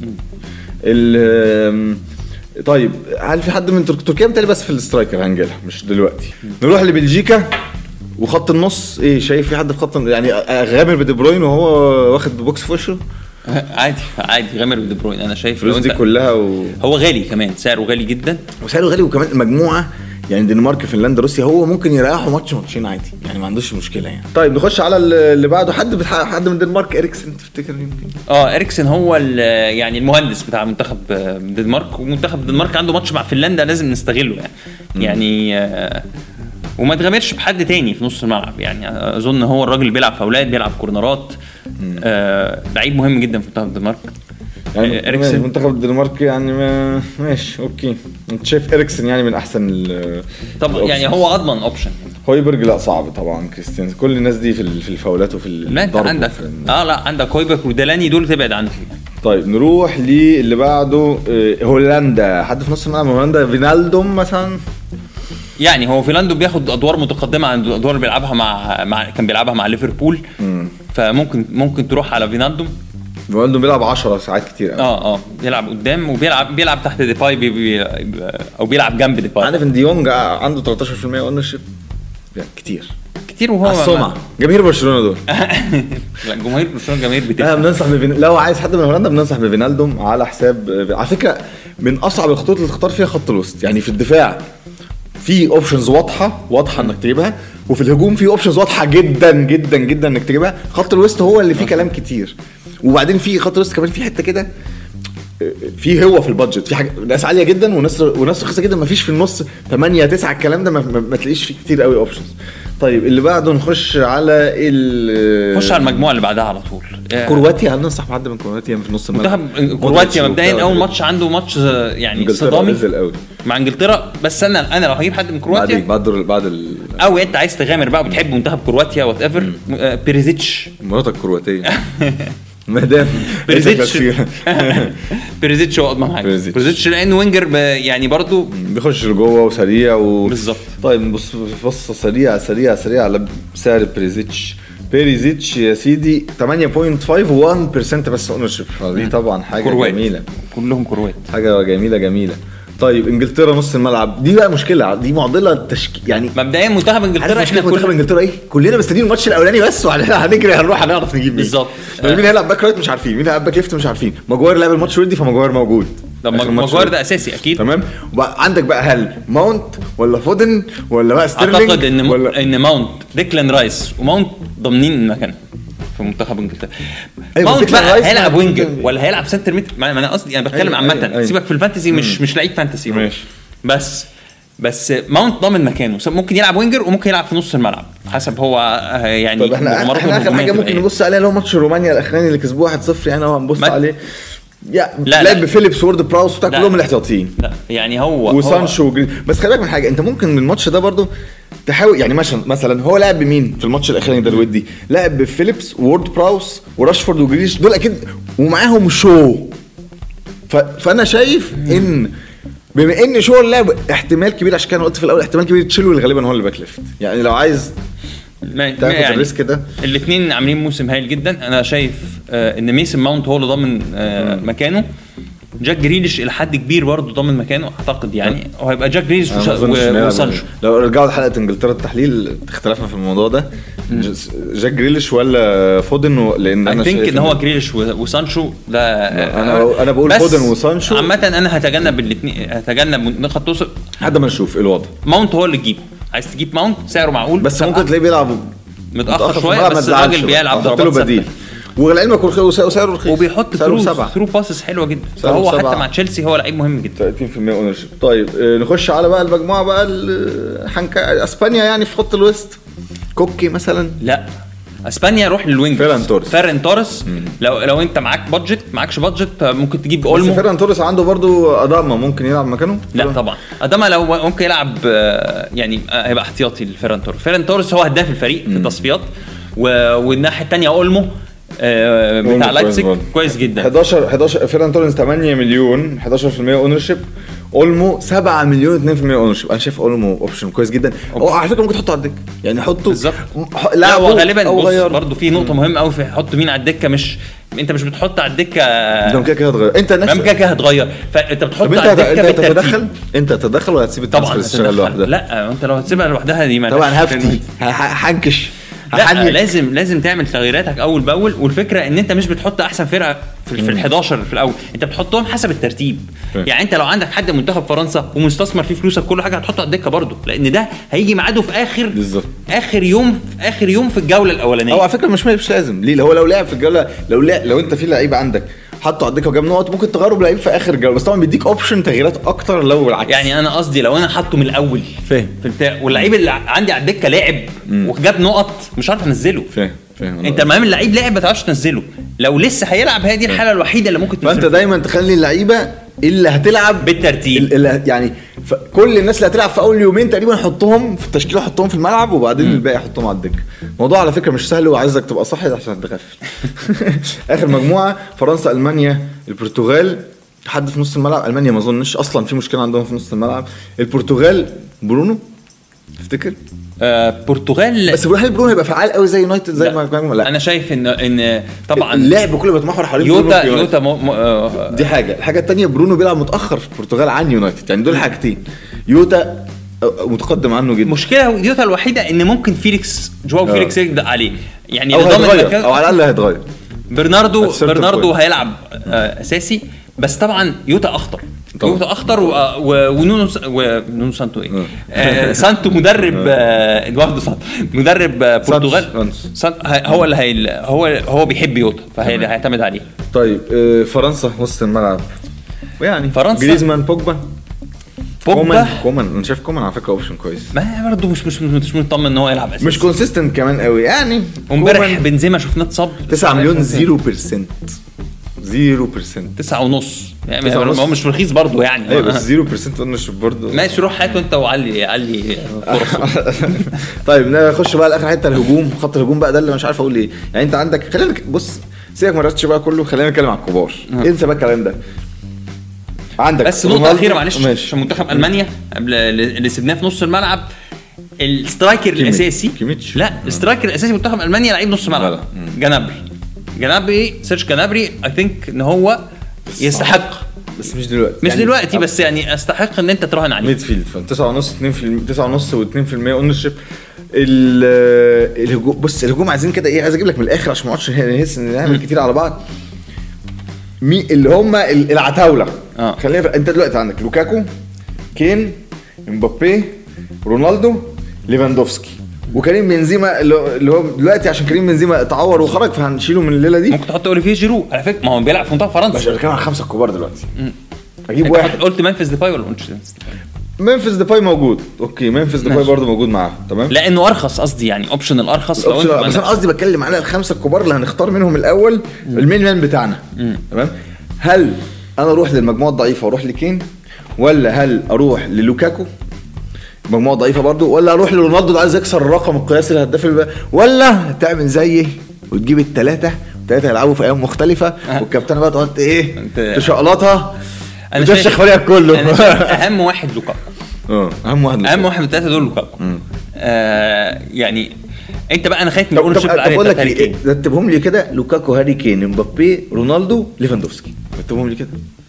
ال آم، طيب هل في حد من ترك... تركيا بتالي بس في الاسترايكر هنجيلها مش دلوقتي نروح لبلجيكا وخط النص ايه شايف في حد في خط يعني غامر بدي بروين وهو واخد بوكس في وشه عادي عادي غامر ودي بروين انا شايف لو الفلوس دي انت كلها و... هو غالي كمان سعره غالي جدا وسعره غالي وكمان المجموعه يعني دنمارك فنلندا روسيا هو ممكن يريحوا ماتش ماتشين عادي يعني ما عندوش مشكله يعني طيب نخش على اللي بعده حد بتح... حد من دنمارك اريكسن تفتكر مين اه اريكسن هو ال- يعني المهندس بتاع منتخب آه، الدنمارك ومنتخب الدنمارك عنده ماتش مع فنلندا لازم نستغله يعني يعني آه، وما تغامرش بحد تاني في نص الملعب يعني اظن هو الراجل اللي بيلعب فاولات بيلعب كورنرات آه لعيب مهم جدا في منتخب الدنمارك يعني آه، اريكسن منتخب الدنمارك يعني ما ماشي اوكي انت شايف اريكسن يعني من احسن ال طب يعني هو اضمن اوبشن هويبرج لا صعب طبعا كريستيان كل الناس دي في ال- في الفاولات وفي لا انت الضرب عندك وفي ال- اه لا عندك هويبك ودلاني دول تبعد عنهم طيب نروح للي بعده آه، هولندا حد في نص الملعب من هولندا فينالدوم مثلا يعني هو فيلاندو بياخد ادوار متقدمه عن الادوار اللي بيلعبها مع, مع كان بيلعبها مع ليفربول فممكن ممكن تروح على فينالدوم فينالدوم بيلعب 10 ساعات كتير قوي اه اه بيلعب قدام وبيلعب بيلعب تحت ديباي بي بي او بيلعب جنب ديباي عارف ان ديونج عنده 13% اونرشيب يعني كتير كتير وهو على السمعه جماهير برشلونه دول لا جماهير برشلونه جماهير لا بتفهم بننصح بفين... لو عايز حد من هولندا بننصح بفينالدوم على حساب على فكره من اصعب الخطوط اللي تختار فيها خط الوسط يعني في الدفاع في اوبشنز واضحه واضحه انك تجيبها وفي الهجوم في اوبشنز واضحه جدا جدا جدا انك تجيبها خط الوسط هو اللي فيه كلام كتير وبعدين في خط الوسط كمان في حته كده في هو في البادجت في حاجه ناس عاليه جدا وناس وناس رخيصه جدا ما فيش في النص 8 9 الكلام ده ما, ما, ما تلاقيش فيه كتير قوي اوبشنز طيب اللي بعده نخش على ال خش على المجموعه اللي بعدها على طول آه، كرواتيا هل ننصح بحد من كرواتيا في نص الملعب منتخب كرواتيا مبدئيا اول ماتش عنده ماتش آه، يعني انجلترا صدامي نزل قوي مع انجلترا بس انا انا لو هجيب حد من بعد كرواتيا بعد بعد ال- او انت عايز تغامر بقى وبتحب منتخب كرواتيا وات ايفر بيريزيتش مراتك كرواتيه مدام بيريزيتش بيريزيتش هو اضمن حاجه بيريزيتش. بيريزيتش لان وينجر ب- يعني برضو بيخش لجوه وسريع و بالظبط. طيب بص بص سريع سريع سريع على سعر بريزيتش بيريزيتش يا سيدي 8.5 1% بس اونرشيب دي طبعا حاجه كروات جميله كلهم كروات حاجه جميله جميله طيب انجلترا نص الملعب دي بقى مشكله دي معضله تشكيل يعني مبدئيا منتخب عارف انجلترا مشكله احنا منتخب كل انجلترا ايه؟ كلنا مستنيين الماتش الاولاني بس وبعدين هنجري هنروح هنعرف نجيب مين بالظبط. طب مين هيلعب باك رايت مش عارفين مين هيلعب باك ليفت مش عارفين ماجواير لعب الماتش ودي فماجواير موجود طب آخر ماتش ماجواير ودي. ده اساسي اكيد تمام وبقى عندك بقى هل ماونت ولا فودن ولا بقى ستيرلينج اعتقد ان ولا ان ماونت ديكلان رايس وماونت ضامنين مكانهم في منتخب انجلترا أيوة، ماونت ديكلان بقى رايس هيلعب هيلعب وينجر وينجر. ولا هيلعب سنتر ميد ما ما انا قصدي انا بتكلم أيوة، عامه أيوة، أيوة. سيبك في الفانتسي مش مش لعيب فانتسي هو. ماشي. بس بس ماونت ضامن مكانه ممكن يلعب وينجر وممكن يلعب في نص الملعب حسب هو آه، يعني طب احنا مهاراته احنا اخر الهجومية حاجه تبقى ممكن إيه. نبص عليها اللي هو ماتش رومانيا الاخراني اللي كسبوه 1-0 يعني هو هنبص ما- عليه يا لا، لعب لا. بفيليبس وورد براوس بتاع لا. كلهم الاحتياطيين لا يعني هو هو- وسانشو وجرين بس خلي بالك من حاجه انت ممكن من الماتش ده برضو تحاول يعني مثلا مثلا هو لعب بمين في الماتش الاخراني ده الودي لعب بفيليبس وورد براوس وراشفورد وجريش دول اكيد ومعاهم شو ف... فانا شايف ان بما ان شو لعب احتمال كبير عشان كده انا قلت في الاول احتمال كبير تشيلو اللي غالبا هو اللي باك ليفت يعني لو عايز ما تاخد الريسك ده الاثنين عاملين موسم هايل جدا انا شايف آه ان ميسن ماونت هو اللي ضامن آه مكانه جاك جريليش الى حد كبير برضه ضامن مكانه اعتقد يعني وهيبقى جاك جريليش أنا وش- ما أظنش إن و- هي- وسانشو لو رجعوا لحلقه انجلترا التحليل اختلفنا في الموضوع ده ج- جاك جريليش ولا فودن و- لان انا اي ثينك شايف ان هو جريليش و- وسانشو ده أنا- أنا بقول بس فودن وسانشو. عامة انا هتجنب الاثنين هتجنب نقط توصل لحد ما نشوف ايه الوضع ماونت هو اللي تجيبه عايز تجيب ماونت سعره معقول بس ممكن تلاقيه بيلعب متاخر في شويه الملعب، ما بس تزعلش الراجل بقى. بيلعب حط له ضربات بديل ثابته ولعلمك ورخ- وس- وسعره رخيص وبيحط سعره ثرو سبعة ثرو باسز حلوه جدا سعره فهو سبعة. حتى مع تشيلسي هو لعيب مهم جدا 30% اونرشيب طيب آه، نخش على بقى المجموعه بقى ال- حنكا اسبانيا يعني في خط الوسط كوكي مثلا لا اسبانيا روح للوينج فيران توريس. فيران توريس لو لو انت معاك بادجت معكش بادجت ممكن تجيب بس اولمو فيران توريس عنده برضو اداما ممكن يلعب مكانه لا طبعا اداما لو ممكن يلعب آه، يعني آه، هيبقى احتياطي لفيران توريس فيران توريس هو هداف الفريق في التصفيات و- والناحيه الثانيه اولمو آه، أولمو بتاع كويس لايبزيج برضه. كويس جدا 11 11 فيران توريس 8 مليون 11% اونرشيب اولمو 7 مليون 2% اونرشيب انا شايف اولمو اوبشن كويس جدا هو على فكره ممكن تحطه على الدكه يعني حطه بالظبط ح- لا هو لعبه غالبا أو بص غيره. برضه في نقطه مهمه قوي في حط مين على الدكه مش انت مش بتحط على الدكه ده كده كده هتغير انت مام نفسك كده كده هتغير فانت بتحط طب انت على هت- الدكه انت بالترتيب هتتدخل انت هتتدخل ولا هتسيب طبعا الترانسفير تشتغل هتتدخل. لوحدها لا انت لو هتسيبها لوحدها دي ما طبعا هفتي ه- ه- هنكش لا هحنك. لازم لازم تعمل تغييراتك اول باول والفكره ان انت مش بتحط احسن فرقه في, في ال 11 في الاول انت بتحطهم حسب الترتيب فاهم. يعني انت لو عندك حد من منتخب فرنسا ومستثمر فيه فلوسك كل حاجه هتحطه على الدكه برضه لان ده هيجي ميعاده في اخر بالظبط. اخر يوم في اخر يوم في الجوله الاولانيه هو على فكره مش مش لازم ليه هو لو لعب في الجوله لو لعب لو انت في لعيب عندك حطه على الدكه وجاب نقط ممكن تغيره بلعيب في اخر الجوله بس طبعا بيديك اوبشن تغييرات اكتر لو العكس يعني انا قصدي لو انا حاطه من الاول فاهم. في البتاع واللعيب اللي عندي على الدكه لعب وجاب نقط مش عارف انزله فاهم فاهم انت المهم اللعيب لعب ما تعرفش تنزله لو لسه هيلعب هي دي الحاله الوحيده اللي ممكن فانت تنزله دايما تخلي اللعيبه اللي هتلعب بالترتيب. اللي يعني ف- كل الناس اللي هتلعب في اول يومين تقريبا حطهم في التشكيله حطهم في الملعب وبعدين الباقي حطهم على الدكه الموضوع على فكره مش سهل وعايزك تبقى صاحي عشان تغفل اخر مجموعه فرنسا المانيا البرتغال حد في نص الملعب المانيا ما اظنش اصلا في مشكله عندهم في نص الملعب البرتغال برونو تفتكر آه برتغال بس هل برونو هيبقى فعال قوي زي يونايتد زي لا. ما لا انا شايف ان ان طبعا اللعب كله بيتمحور حوالين برونو يوتا في يونايتد. يوتا مو مو آه دي حاجه الحاجه الثانيه برونو بيلعب متاخر في البرتغال عن يونايتد يعني دول حاجتين يوتا متقدم عنه جدا مشكله يوتا الوحيده ان ممكن فيليكس جواو آه. فيليكس يقدر عليه يعني او اللي ضامن هيتغير مكان- او على الاقل هيتغير برناردو السنتر برناردو بوينت. هيلعب آه اساسي بس طبعا يوتا اخطر طبعا. يوتا اخطر و- و- ونونو س- ونونو سانتو ايه آه. آه، سانتو مدرب آه، ادواردو سانتو مدرب آه، برتغال سانتوس. سانتو هي- هو اللي هي هو هو بيحب يوتا فهيعتمد عليه طيب آه، فرنسا وسط الملعب يعني فرنسا. جريزمان بوجبا بوجبا كومان كومان انا شايف كومان على فكره اوبشن كويس ما برضه مش مش مش مطمن ان هو يلعب اساسي مش كونسيستنت كمان قوي يعني وامبارح كومان بنزيما شفناه اتصاب 9 مليون 0% 0% تسعة ونص يعني تسعة ونص. هو مش رخيص برضه يعني ايوه بس 0% اونرشيب برضه ماشي روح هاته انت وعلي علي فرصه طيب نخش بقى لاخر حته الهجوم خط الهجوم بقى ده اللي مش عارف اقول ايه يعني انت عندك خلينا نك- بص سيبك من الراتش بقى كله خلينا نتكلم على الكبار انسى بقى الكلام ده عندك بس نقطة رونالدو- أخيرة معلش ماشي عشان منتخب ألمانيا قبل اللي سيبناه في نص الملعب السترايكر كيميتش. الأساسي كيميتش. لا السترايكر الأساسي منتخب ألمانيا لعيب نص لا، ملعب لا. مم. جنابري جنابري سيرش جنابري اي ثينك ان هو يستحق بس مش دلوقتي مش يعني دلوقتي بس يعني يستحق ان انت تراهن عليه ميد فيلد 9 ونص 2 في 9 ونص و2% اونرشيب الهجوم بص الهجوم عايزين كده ايه عايز اجيب لك من الاخر عشان ما اقعدش نحس ان نعمل كتير على بعض مي اللي هم ال- العتاوله آه. خلينا في... انت دلوقتي عندك لوكاكو كين امبابي رونالدو ليفاندوفسكي وكريم بنزيما اللي هو- اللي هو دلوقتي عشان كريم بنزيما اتعور وخرج فهنشيله من الليله دي ممكن تحط اوليفيه جيرو على فكره ما هو بيلعب في منتخب مش فرنسا بتكلم عن خمسه كبار دلوقتي اجيب انت واحد حط- قلت منفذ ديباي ولا ما قلتش منفذ ديباي موجود اوكي منفذ ديباي ماشي. برضه موجود معاه تمام لانه ارخص قصدي يعني اوبشن الارخص لو انت أوبشن- بس انا قصدي بتكلم على الخمسه الكبار اللي هنختار منهم الاول المين مان بتاعنا تمام هل انا اروح للمجموعه الضعيفه واروح لكين ولا هل اروح للوكاكو مجموعه ضعيفه برضو ولا اروح لرونالدو اللي عايز يكسر الرقم القياسي للهداف اللي بقى ولا تعمل زيي وتجيب الثلاثه الثلاثه يلعبوا في ايام مختلفه أه. والكابتن بقى تقعد ايه أنت- تشقلطها انا وتفشخ شايف فريقك كله انا شايف اهم واحد لوكاكو اه اهم واحد اهم واحد من الثلاثه دول لوكاكو آه يعني انت بقى انا خايف من طب طب الاونرشيب طب العاليه اقول لك بتاعت هاري ايه كين رتبهم لي كده لوكاكو هاري كين امبابي رونالدو ليفاندوفسكي رتبهم لي كده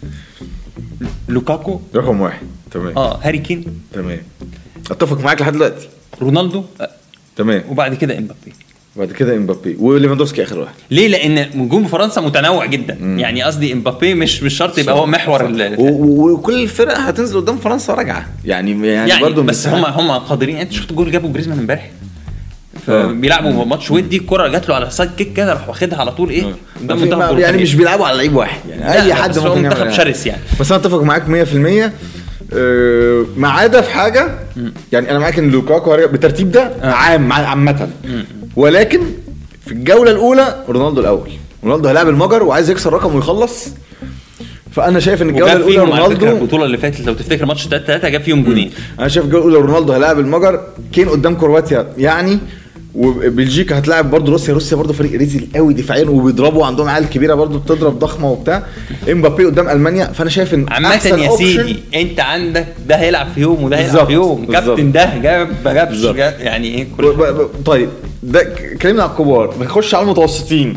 لوكاكو رقم واحد تمام اه هاري كين تمام اتفق معاك لحد دلوقتي رونالدو آه، تمام وبعد كده امبابي بعد كده امبابي وليفاندوفسكي اخر واحد ليه لان نجوم فرنسا متنوع جدا يعني قصدي امبابي مش مش شرط يبقى هو محور ال- و- و- وكل الفرق هتنزل قدام فرنسا راجعه يعني يعني, يعني برضه بس هم هم قادرين انت شفت جول جابوا جريزمان امبارح بيلعبوا ماتش ودي الكره جات له على سايد كيك كده راح واخدها على طول ايه قدام منتخب يعني برتغال. مش بيلعبوا على لعيب واحد يعني لا، اي حد بس هو ممكن منتخب يعمل- شرس يعني. بس انا اتفق معاك 100% آه، ما عدا في حاجه يعني انا معاك ان لوكاكو هرجع- بالترتيب ده عام مع- عامه ولكن في الجوله الاولى رونالدو الاول رونالدو هيلاعب المجر وعايز يكسر رقم ويخلص فانا شايف ان الجوله وجاب الاولى فيهم على فكره رونالدو البطوله اللي فاتت لو تفتكر ماتش 3 3 جاب فيهم جونين انا شايف الجوله الاولى رونالدو هيلاعب المجر كين قدام كرواتيا يعني وبلجيكا هتلاعب برضه روسيا روسيا برضه فريق ريزل قوي دفاعيا وبيضربوا عندهم عيال كبيره برضه بتضرب ضخمه وبتاع امبابي قدام المانيا فانا شايف ان عامة أحسن يا option- سيدي انت عندك ده هيلعب في يوم وده هيلعب بالظبط، في يوم بالظبط. كابتن ده جاب ما جابش بالظبط. جاب- يعني ايه ب- كل ب- ب- طيب ده ك- اتكلمنا على الكبار نخش على المتوسطين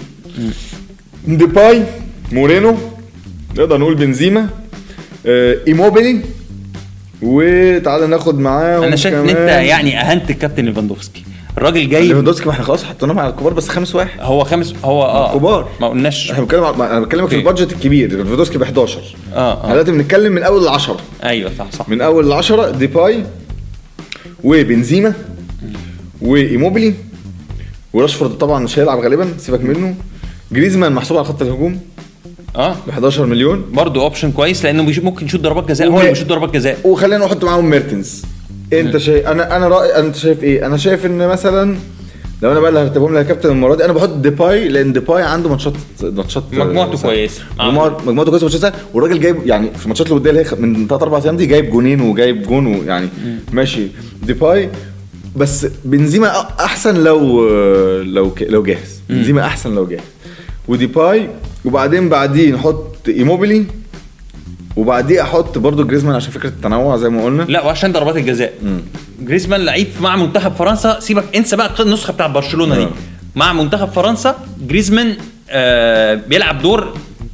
ديباي مورينو نقدر نقول بنزيما آه، ايموبيلي وتعالى ناخد معاهم انا شايف ان انت كمان- يعني اهنت الكابتن ليفاندوفسكي الراجل جاي ليفاندوفسكي ما احنا خلاص حطيناهم على الكبار بس خامس واحد هو خامس هو اه كبار. ما قلناش احنا بنتكلم على- انا بتكلمك في أوكي. البادجت الكبير ليفاندوفسكي ب 11 اه احنا اه دلوقتي بنتكلم من اول العشرة ايوه صح صح من اول العشرة ديباي وبنزيما وايموبيلي وراشفورد طبعا مش هيلعب غالبا سيبك منه جريزمان محسوب على خط الهجوم اه ب 11 مليون برضه اوبشن كويس لانه بيش- ممكن يشوط ضربات جزاء هو اللي بيشوط ضربات جزاء وخلينا نحط معاهم ميرتنز انت شايف انا انا رايي انت شايف ايه انا شايف ان مثلا لو انا بقى اللي هرتبهم لك يا كابتن المره دي انا بحط ديباي لان ديباي عنده ماتشات ماتشات مجموعته سهلة. كويسة. مجموعة- مجموعته كويسه ماتشات سهلة، والراجل جايب يعني في الماتشات الوديه اللي هي من ثلاث اربع ايام دي جايب جونين وجايب جون ويعني ماشي ديباي بس بنزيما أ- احسن لو لو ك- لو جاهز بنزيما احسن لو جاهز وديباي وبعدين بعديه نحط ايموبيلي وبعديه احط برضو جريزمان عشان فكره التنوع زي ما قلنا لا وعشان ضربات الجزاء جريزمان لعيب مع منتخب فرنسا سيبك انسى بقى النسخه بتاع برشلونه دي آه. مع منتخب فرنسا جريزمان آه بيلعب دور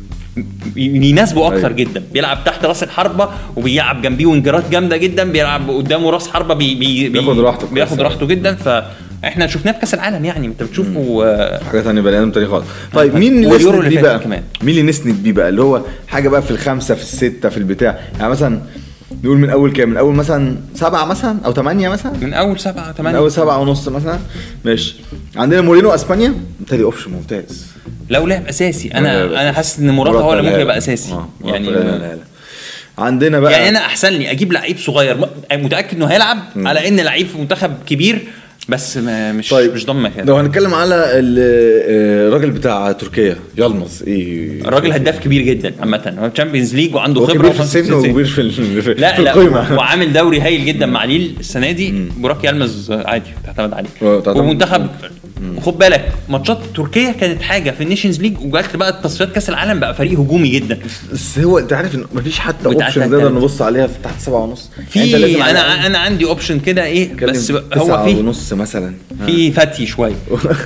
يناسبه اكتر أيوة. جدا بيلعب تحت راس الحربه وبيلعب جنبيه وينجرات جامده جدا بيلعب قدامه راس حربه بي بي بي- بياخد راحته كويس. بياخد راحته جدا ف احنا شفناه في كاس العالم يعني انت بتشوفه آه، حاجه ثانيه بني ادم تاني خالص طيب مين اللي واليورو نسند اللي بيه فات بقى كمان. مين اللي نسند بيه بقى اللي هو حاجه بقى في الخمسه في السته في البتاع يعني مثلا نقول من اول كام من اول مثلا سبعه مثلا او ثمانيه مثلا من اول سبعه من ثمانيه اول سبعه ونص مثلا ماشي عندنا مورينو اسبانيا بالتالي اوبشن ممتاز لو لعب اساسي لعب انا أساسي. انا حاسس ان موراتا هو اللي لا، ممكن لا. يبقى اساسي آه، يعني لا، لا، لا. عندنا بقى يعني انا احسن لي اجيب لعيب صغير م- متاكد انه هيلعب على ان لعيب في منتخب كبير بس ما مش طيب مش ضامن مكان لو هنتكلم على ال- آه، الراجل بتاع تركيا يلمظ ايه الراجل هداف كبير جدا عامه هو تشامبيونز ليج وعنده هو خبره كبير في وخمسة السن وستين. وكبير في ال- في لا في لا القيمه وعامل دوري هايل جدا مع ليل السنه دي براك يلمز عادي تعتمد عليه آه، تعتمد. ومنتخب خد بالك ماتشات تركيا كانت حاجه في النيشنز ليج وجات بقى تصفيات كاس العالم بقى فريق هجومي جدا بس هو انت عارف ان مفيش حتى بتاعت اوبشن نقدر التالت. نبص عليها في تحت سبعة ونص في يعني انت لازم على الأقل انا انا عندي اوبشن كده ايه تتكلم بس في هو تسعة في ونص مثلا في فتي شويه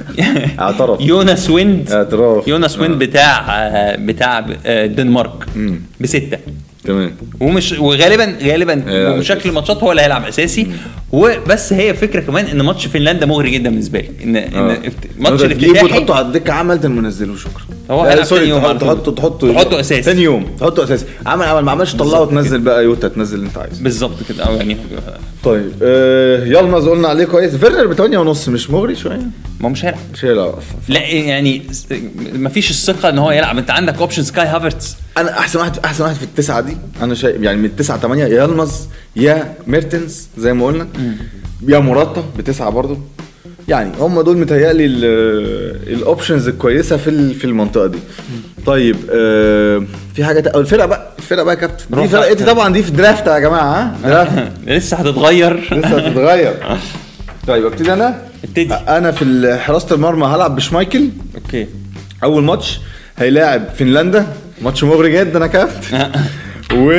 اعترف يوناس ويند اعتراف يوناس ويند آه. بتاع آه، بتاع آه، الدنمارك مم. بسته تمام ومش وغالبا غالبا هيلعب وشكل أساسي. الماتشات هو اللي هيلعب اساسي وبس هي فكره كمان ان ماتش فنلندا مغري جدا بالنسبه لي ان ان آه. افت- ماتش تجيبه الافتتاحي تحطه على الدكه عملت منزله شكرا هو لا، هيلعب سوري تاني يوم تحط- على طول. تحطه تحطه تحطه أساسي. ثاني يوم تحطه اساسي عمل عمل ما عملش طلعه وتنزل بقى يوتا تنزل اللي انت عايزه بالظبط كده او يعني طيب آه يلمز قلنا عليه كويس فيرنر ب 8 ونص مش مغري شويه ما هو مش هيلعب مش هيلعب اصلا لا يعني ما فيش الثقه ان هو يلعب انت عندك اوبشن سكاي هافرتس انا احسن واحد احسن واحد في التسعه دي انا شايف يعني من التسعه ثمانيه يا يلمز يا ميرتنز زي ما قلنا يا موراتا بتسعه برضو يعني هم دول متهيألي ال- الاوبشنز الكويسه في ال- في المنطقه دي طيب آه في حاجه تا- الفرقه بقى الفرقه بقى يا كابتن دي روح فرقتي بقى. طبعا دي في درافت يا جماعه ها درافت لسه هتتغير لسه هتتغير طيب ابتدي انا ابتدي. انا في حراسه المرمى هلعب بشمايكل اوكي اول ماتش هيلاعب فنلندا ماتش مغري جدا يا كابتن و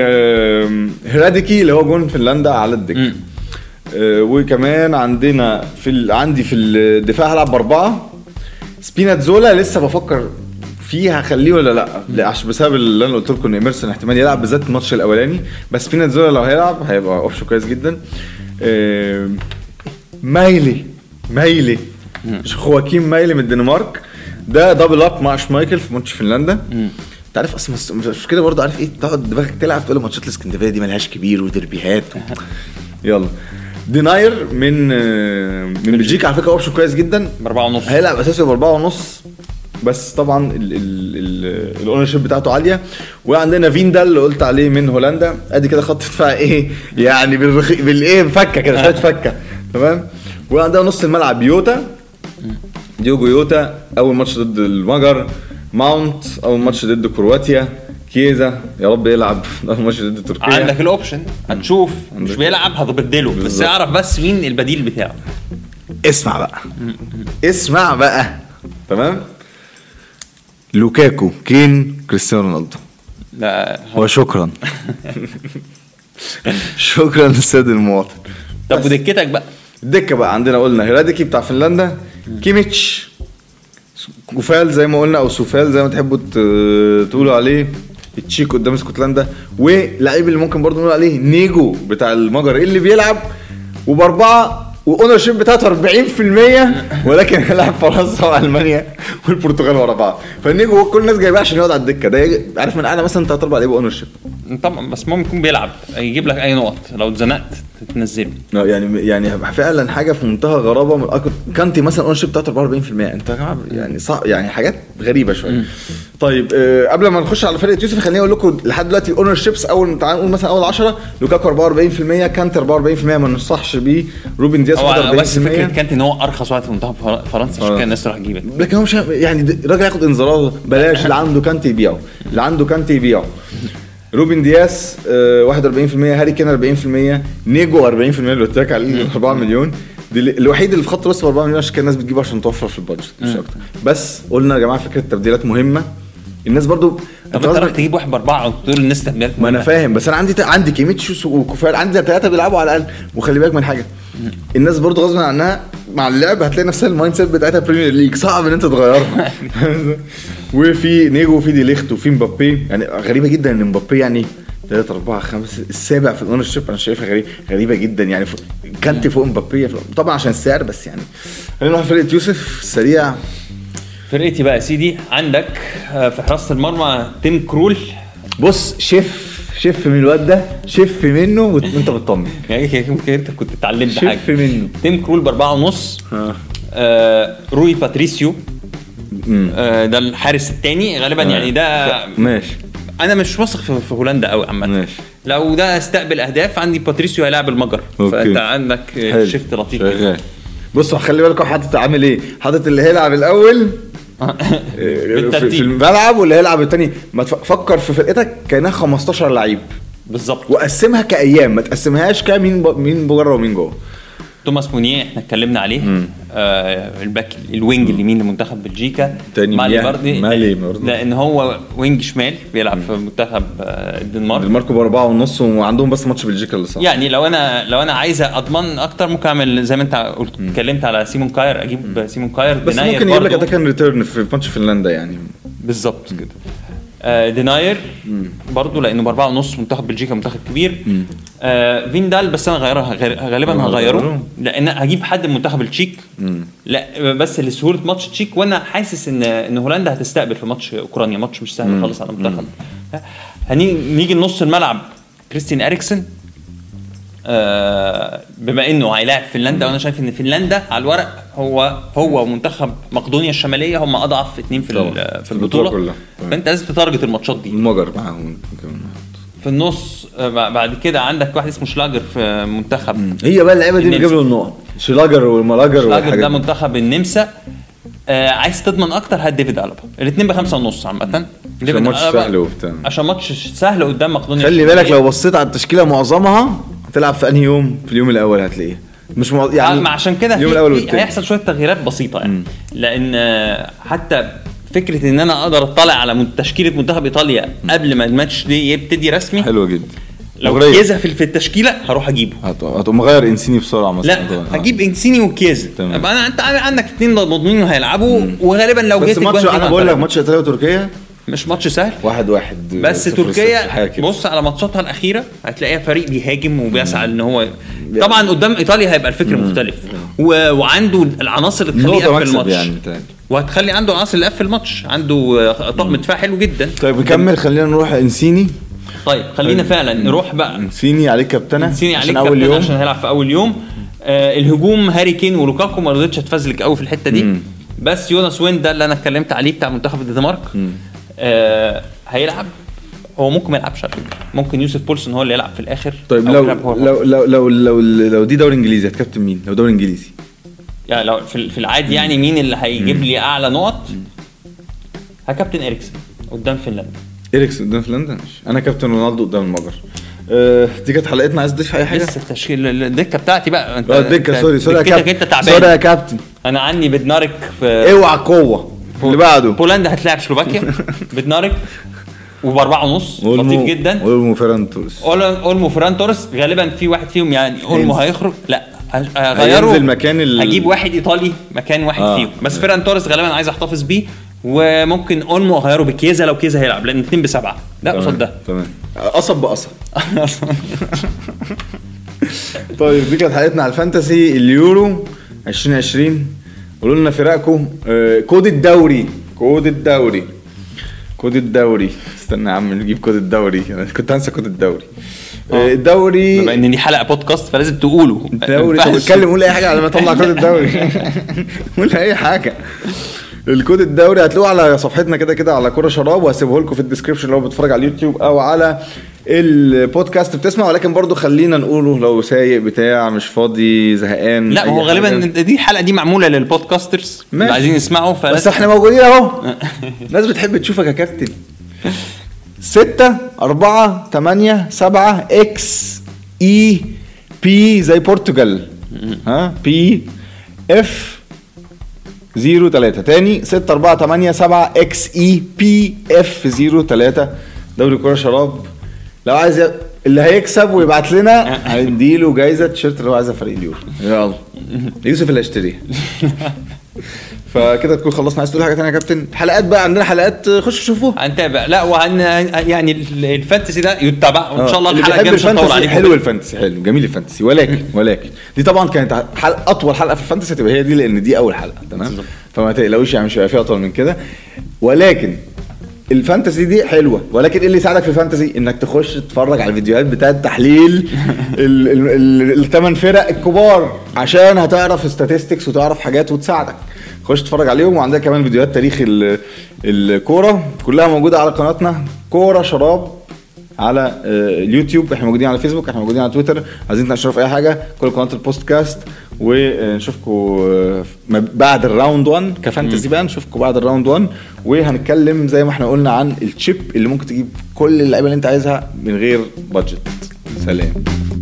آم، هراديكي اللي هو جون فنلندا على الدكه مم. آه، وكمان عندنا في ال... عندي في الدفاع هلعب باربعه سبيناتزولا لسه بفكر فيه هخليه ولا لا لا، عشان بسبب اللي انا قلت لكم ان ايمرسون احتمال يلعب بالذات الماتش الاولاني بس سبيناتزولا لو هيلعب هيبقى اوبشن كويس جدا آم، مايلي مايلي مش خواكيم مايلي من الدنمارك ده دبل اب مع شمايكل في ماتش فنلندا انت عارف اصلا مش- مش كده برضه عارف ايه تقعد دماغك تلعب تقول ماتشات الاسكندريه دي ملهاش كبير ودربيهات و... يلا ديناير من آه، من بلجيكا على فكره اوبشن كويس جدا باربعه ونص هيلعب اساسي باربعه ونص بس طبعا الاونر شيب بتاعته عاليه وعندنا فيندا اللي قلت عليه من هولندا ادي كده خط دفاع ايه يعني بالرخي بالايه فكه كده شويه فكه تمام وعندنا نص الملعب يوتا ديوجو يوتا اول ماتش ضد المجر ماونت اول ماتش ضد كرواتيا كيزا يا رب يلعب اول ماتش ضد تركيا عندك الاوبشن هتشوف مش عندك- بيلعب هتبدله بس بالظبط. اعرف بس مين البديل بتاعه اسمع بقى اسمع بقى تمام لوكاكو كين كريستيانو رونالدو لا وشكرا شكرا للسيد المواطن طب ودكتك بقى الدكه بقى عندنا قلنا هيراديكي بتاع فنلندا كيميتش كوفال زي ما قلنا او سوفال زي ما تحبوا ت- تقولوا عليه التشيك قدام اسكتلندا ولعيب اللي ممكن برضه نقول عليه نيجو بتاع المجر اللي بيلعب وباربعه واونر شيب بتاعته 40% ولكن هيلعب فرنسا والمانيا والبرتغال ورا بعض فالنيجو كل الناس جايباه عشان يقعد على الدكه ده يجي- عارف من اعلى مثلا ثلاث اربع لعيبه اونر شيب طبعا بس ممكن يكون بيلعب يجيب لك اي نقط لو اتزنقت تنزله يعني يعني فعلا حاجه في منتهى الغرابه من أكتر كانتي مثلا اونر شيب بتاعته 44% انت يا جماعه يعني صعب يعني حاجات غريبه شويه طيب آه قبل ما نخش على فرقه يوسف خليني اقول لكم لحد دلوقتي الاونر شيبس اول تعال نقول مثلا اول 10 لوكاكو 44% كانتي 44% ما ننصحش بيه روبن دياز هو 41% بس فكره كانت ان هو ارخص واحد في منتخب فر- فرنسا عشان آه. كده الناس تروح تجيبه لكن هو مش يعني د- الراجل هياخد انذارات بلاش اللي عنده كانتي يبيعه اللي عنده كانتي يبيعه روبن دياس آه، 41% هاري كين 40% نيجو 40% اللي قلت لك عليه 4 مليون دي ال- الوحيد اللي في خط الوسط ب 4 مليون عشان كده الناس بتجيبه عشان توفر في البادجت مش اكتر بس قلنا يا جماعه فكره التبديلات مهمه الناس برضو طب انت غصب- رايح تجيب واحد باربعه وتقول للناس تبديلات ما انا مهمة. فاهم بس انا عندي عندي كيميتشوس وكوفار عندي ثلاثه بيلعبوا على الاقل وخلي بالك من حاجه الناس برضو غصب عنها مع اللعب هتلاقي نفسها المايند سيت بتاعتها بريمير ليج صعب ان انت تغيرها وفي نيجو وفي دي ليخت وفي مبابي يعني غريبه جدا ان مبابي يعني 3 4 5 السابع في الاونر شيب انا شايفها غريب غريبه جدا يعني فوق كانتي فوق مبابيه طبعا عشان السعر بس يعني خلينا نروح فرقه يوسف سريع فرقتي بقى يا سيدي عندك آه، في حراسه المرمى تيم كرول بص شف شف من الواد ده شف منه وت- وانت بتطمن يعني ممكن انت كنت اتعلمت شف حاجه منه تيم كرول باربعه ونص آه روي باتريسيو آه ده الحارس الثاني غالبا يعني ده ماشي انا مش واثق في, في هولندا قوي عامه ماشي. لو ده استقبل اهداف عندي باتريسيو هيلاعب المجر أوكي. فانت عندك حلو. شيفت لطيف جدا. شغال بصوا خلي بالكم حاطط عامل ايه حاطط اللي هيلعب الاول في, بالترتيب. في الملعب واللي هيلعب التاني ما تف- فكر في فرقتك كانها 15 لعيب بالظبط وقسمها كايام ما تقسمهاش كمين ب... مين بره ومين جوه توماس مونيه احنا اتكلمنا عليه آه الباك الوينج اليمين لمنتخب بلجيكا تاني مالي مياه. بردي مالي برضه. لان هو وينج شمال بيلعب في منتخب آه الدنمارك دنمارك باربعه ونص وعندهم بس ماتش بلجيكا اللي صعب يعني لو انا لو انا عايز اضمن اكتر ممكن اعمل زي ما انت قلت اتكلمت على سيمون كاير اجيب سيمون كاير بس ديناير ممكن يجيب لك برضه. اتاكن ريتيرن في ماتش فنلندا يعني بالظبط كده آه ديناير برضه لانه باربعه ونص منتخب بلجيكا منتخب كبير آه فيندال بس انا غيرها غير غالبا آه، هغيره هغيره. لان هجيب حد من منتخب التشيك لا بس لسهوله ماتش التشيك وانا حاسس ان ان هولندا هتستقبل في ماتش اوكرانيا ماتش مش سهل خالص على المنتخب هنيجي لنص الملعب كريستيان اريكسن آه بما انه هيلاعب فنلندا وانا شايف ان فنلندا على الورق هو هو ومنتخب مقدونيا الشماليه هم اضعف اثنين في طبعا. ال- في في البطولة البطوله كلها. طبعا. فانت لازم تتارجت الماتشات دي المجر معاهم كمان. في النص آه، بعد كده عندك واحد اسمه شلاجر في منتخب هي بقى اللعيبه دي النمسا. بتجيب له النقط شلاجر والملاجر شلاجر والحاجات ده دي. منتخب النمسا آه عايز تضمن اكتر هات ديفيد الابا الاثنين بخمسة ونص عامة ديفيد ماتش ألابا- سهل وبتاع. عشان ماتش سهل قدام مقدونيا خلي الشمالية. بالك لو بصيت على التشكيله معظمها هتلعب في انهي يوم في اليوم الاول هتلاقيه مش مع... يعني يعني عشان كده اليوم في, الاول في والتاني هيحصل شويه تغييرات بسيطه يعني لان آه، حتى فكره ان انا اقدر اطلع على من- تشكيله منتخب ايطاليا قبل ما الماتش دي يبتدي رسمي حلوه جدا لو مغرية. كيزا في في التشكيله هروح اجيبه هت- هتقوم مغير انسيني بسرعه مثلا لا طبعاً. هجيب انسيني وكيزا تمام. يبقى انا انت عندك اثنين مضمونين هيلعبوا وغالبا لو بس جيت ماتش الجوان انا دي بقول لك هتغلب. ماتش ايطاليا وتركيا مش ماتش سهل واحد واحد بس صفر صفر، تركيا حاجة كده. بص على ماتشاتها الاخيره هتلاقيها فريق بيهاجم وبيسعى ان هو طبعا قدام ايطاليا هيبقى الفكر مختلف و... وعنده العناصر اللي تخليه نقطه يقفل مكسب الماتش يعني بتاعي. وهتخلي عنده عناصر اللي يقفل الماتش عنده آه، طقم دفاع حلو جدا طيب نكمل خلينا نروح انسيني طيب خلينا فعلا نروح بقى انسيني عليك كابتنه نسيني عليك عشان اول كابتن يوم عشان هيلعب في اول يوم آه الهجوم هاري كين ولوكاكو ما رضيتش اتفزلك قوي في الحته دي مم. بس يوناس وين ده اللي انا اتكلمت عليه بتاع منتخب الدنمارك آه هيلعب هو ممكن ما يلعبش على فكرة. ممكن يوسف بولسون هو اللي يلعب في الاخر طيب أو لو يلعب هو لو لو لو لو, لو دي دوري انجليزي هتكابتن مين لو دوري انجليزي يعني لو في في العادي يعني مين اللي هيجيب لي اعلى نقط هكابتن اريكسن قدام فنلندا اريكس قدام فنلندا ماشي انا كابتن رونالدو قدام المجر آه، دي كانت حلقتنا عايز تضيف اي حاجه لسه التشكيل الدكه بتاعتي بقى انت اه الدكه أنت سوري سوري يا دكتك كابتن انت تعبان سوري يا كابتن انا عندي بدنارك في اوعى قوه اللي بعده بولندا هتلاعب سلوفاكيا بدنارك وباربعه ونص لطيف جدا اولمو فيران توريس أول- اولمو فران توريس غالبا في واحد فيهم يعني اولمو هينزل. هيخرج لا ه- هغيره هينزل مكان ال- هجيب واحد ايطالي مكان واحد آه. فيهم بس فيران توريس غالبا عايز احتفظ بيه وممكن اولمو اغيره بكيزا لو كيزا هيلعب لان اثنين بسبعه لا قصاد ده تمام قصب بقصب طيب دي كانت حلقتنا على الفانتسي اليورو 2020 قولوا لنا فرقكم آه، كود الدوري كود الدوري كود الدوري استنى يا عم نجيب كود الدوري انا كنت هنسى كود الدوري آه، الدوري بما ان دي حلقه بودكاست فلازم تقوله الدوري ما طب ينفعش. اتكلم قول اي حاجه على ما اطلع كود الدوري قول اي حاجه الكود الدوري هتلاقوه على صفحتنا كده كده على كوره شراب وهسيبه لكم في الديسكربشن لو بتتفرج على اليوتيوب او على البودكاست بتسمع ولكن برضو خلينا نقوله لو سايق بتاع مش فاضي زهقان لا أي هو غالبا حاجة. دي الحلقه دي معموله للبودكاسترز اللي ماشي. عايزين يسمعوا بس فلازم احنا موجودين اهو الناس بتحب تشوفك يا كابتن ستة أربعة تمانية سبعة إكس إي بي زي برتغال ها بي اف زيرو تلاتة تاني ستة أربعة تمانية سبعة إكس إي بي اف زيرو تلاتة دوري كرة شراب لو عايز ي... اللي هيكسب ويبعت لنا هنديله جايزة تيشيرت اللي هو عايزها فريق اليورو يلا يوسف اللي هيشتريها فكده تكون خلصنا عايز تقول حاجه ثانيه يا كابتن حلقات بقى عندنا حلقات خشوا شوفوها هنتابع لا وهن يعني ال- الفانتسي ده يتبع وان شاء الله اللي الحلقه بيحب الجايه مش هنطول الفانتسي عليكم حلو الفانتسي حلو جميل الفانتسي ولكن ولكن دي طبعا كانت حلقه اطول حلقه في الفانتسي هتبقى هي دي لان دي اول حلقه تمام بالظبط. فما تقلقوش يعني مش هيبقى فيها اطول من كده ولكن الفانتسي دي حلوه ولكن ايه اللي يساعدك في الفانتسي انك تخش تتفرج على الفيديوهات بتاعه تحليل الثمان فرق الكبار عشان هتعرف statistics وتعرف حاجات وتساعدك خش تتفرج عليهم وعندنا كمان فيديوهات تاريخ ال- الكوره كلها موجوده على قناتنا كوره شراب على آه، اليوتيوب احنا موجودين على فيسبوك احنا موجودين على تويتر عايزين تنشروا في اي حاجه كل قناه البودكاست ونشوفكم بعد الراوند 1 كفانتسي بقى نشوفكم بعد الراوند 1 وهنتكلم زي ما احنا قلنا عن الشيب اللي ممكن تجيب كل اللعيبه اللي انت عايزها من غير بادجت سلام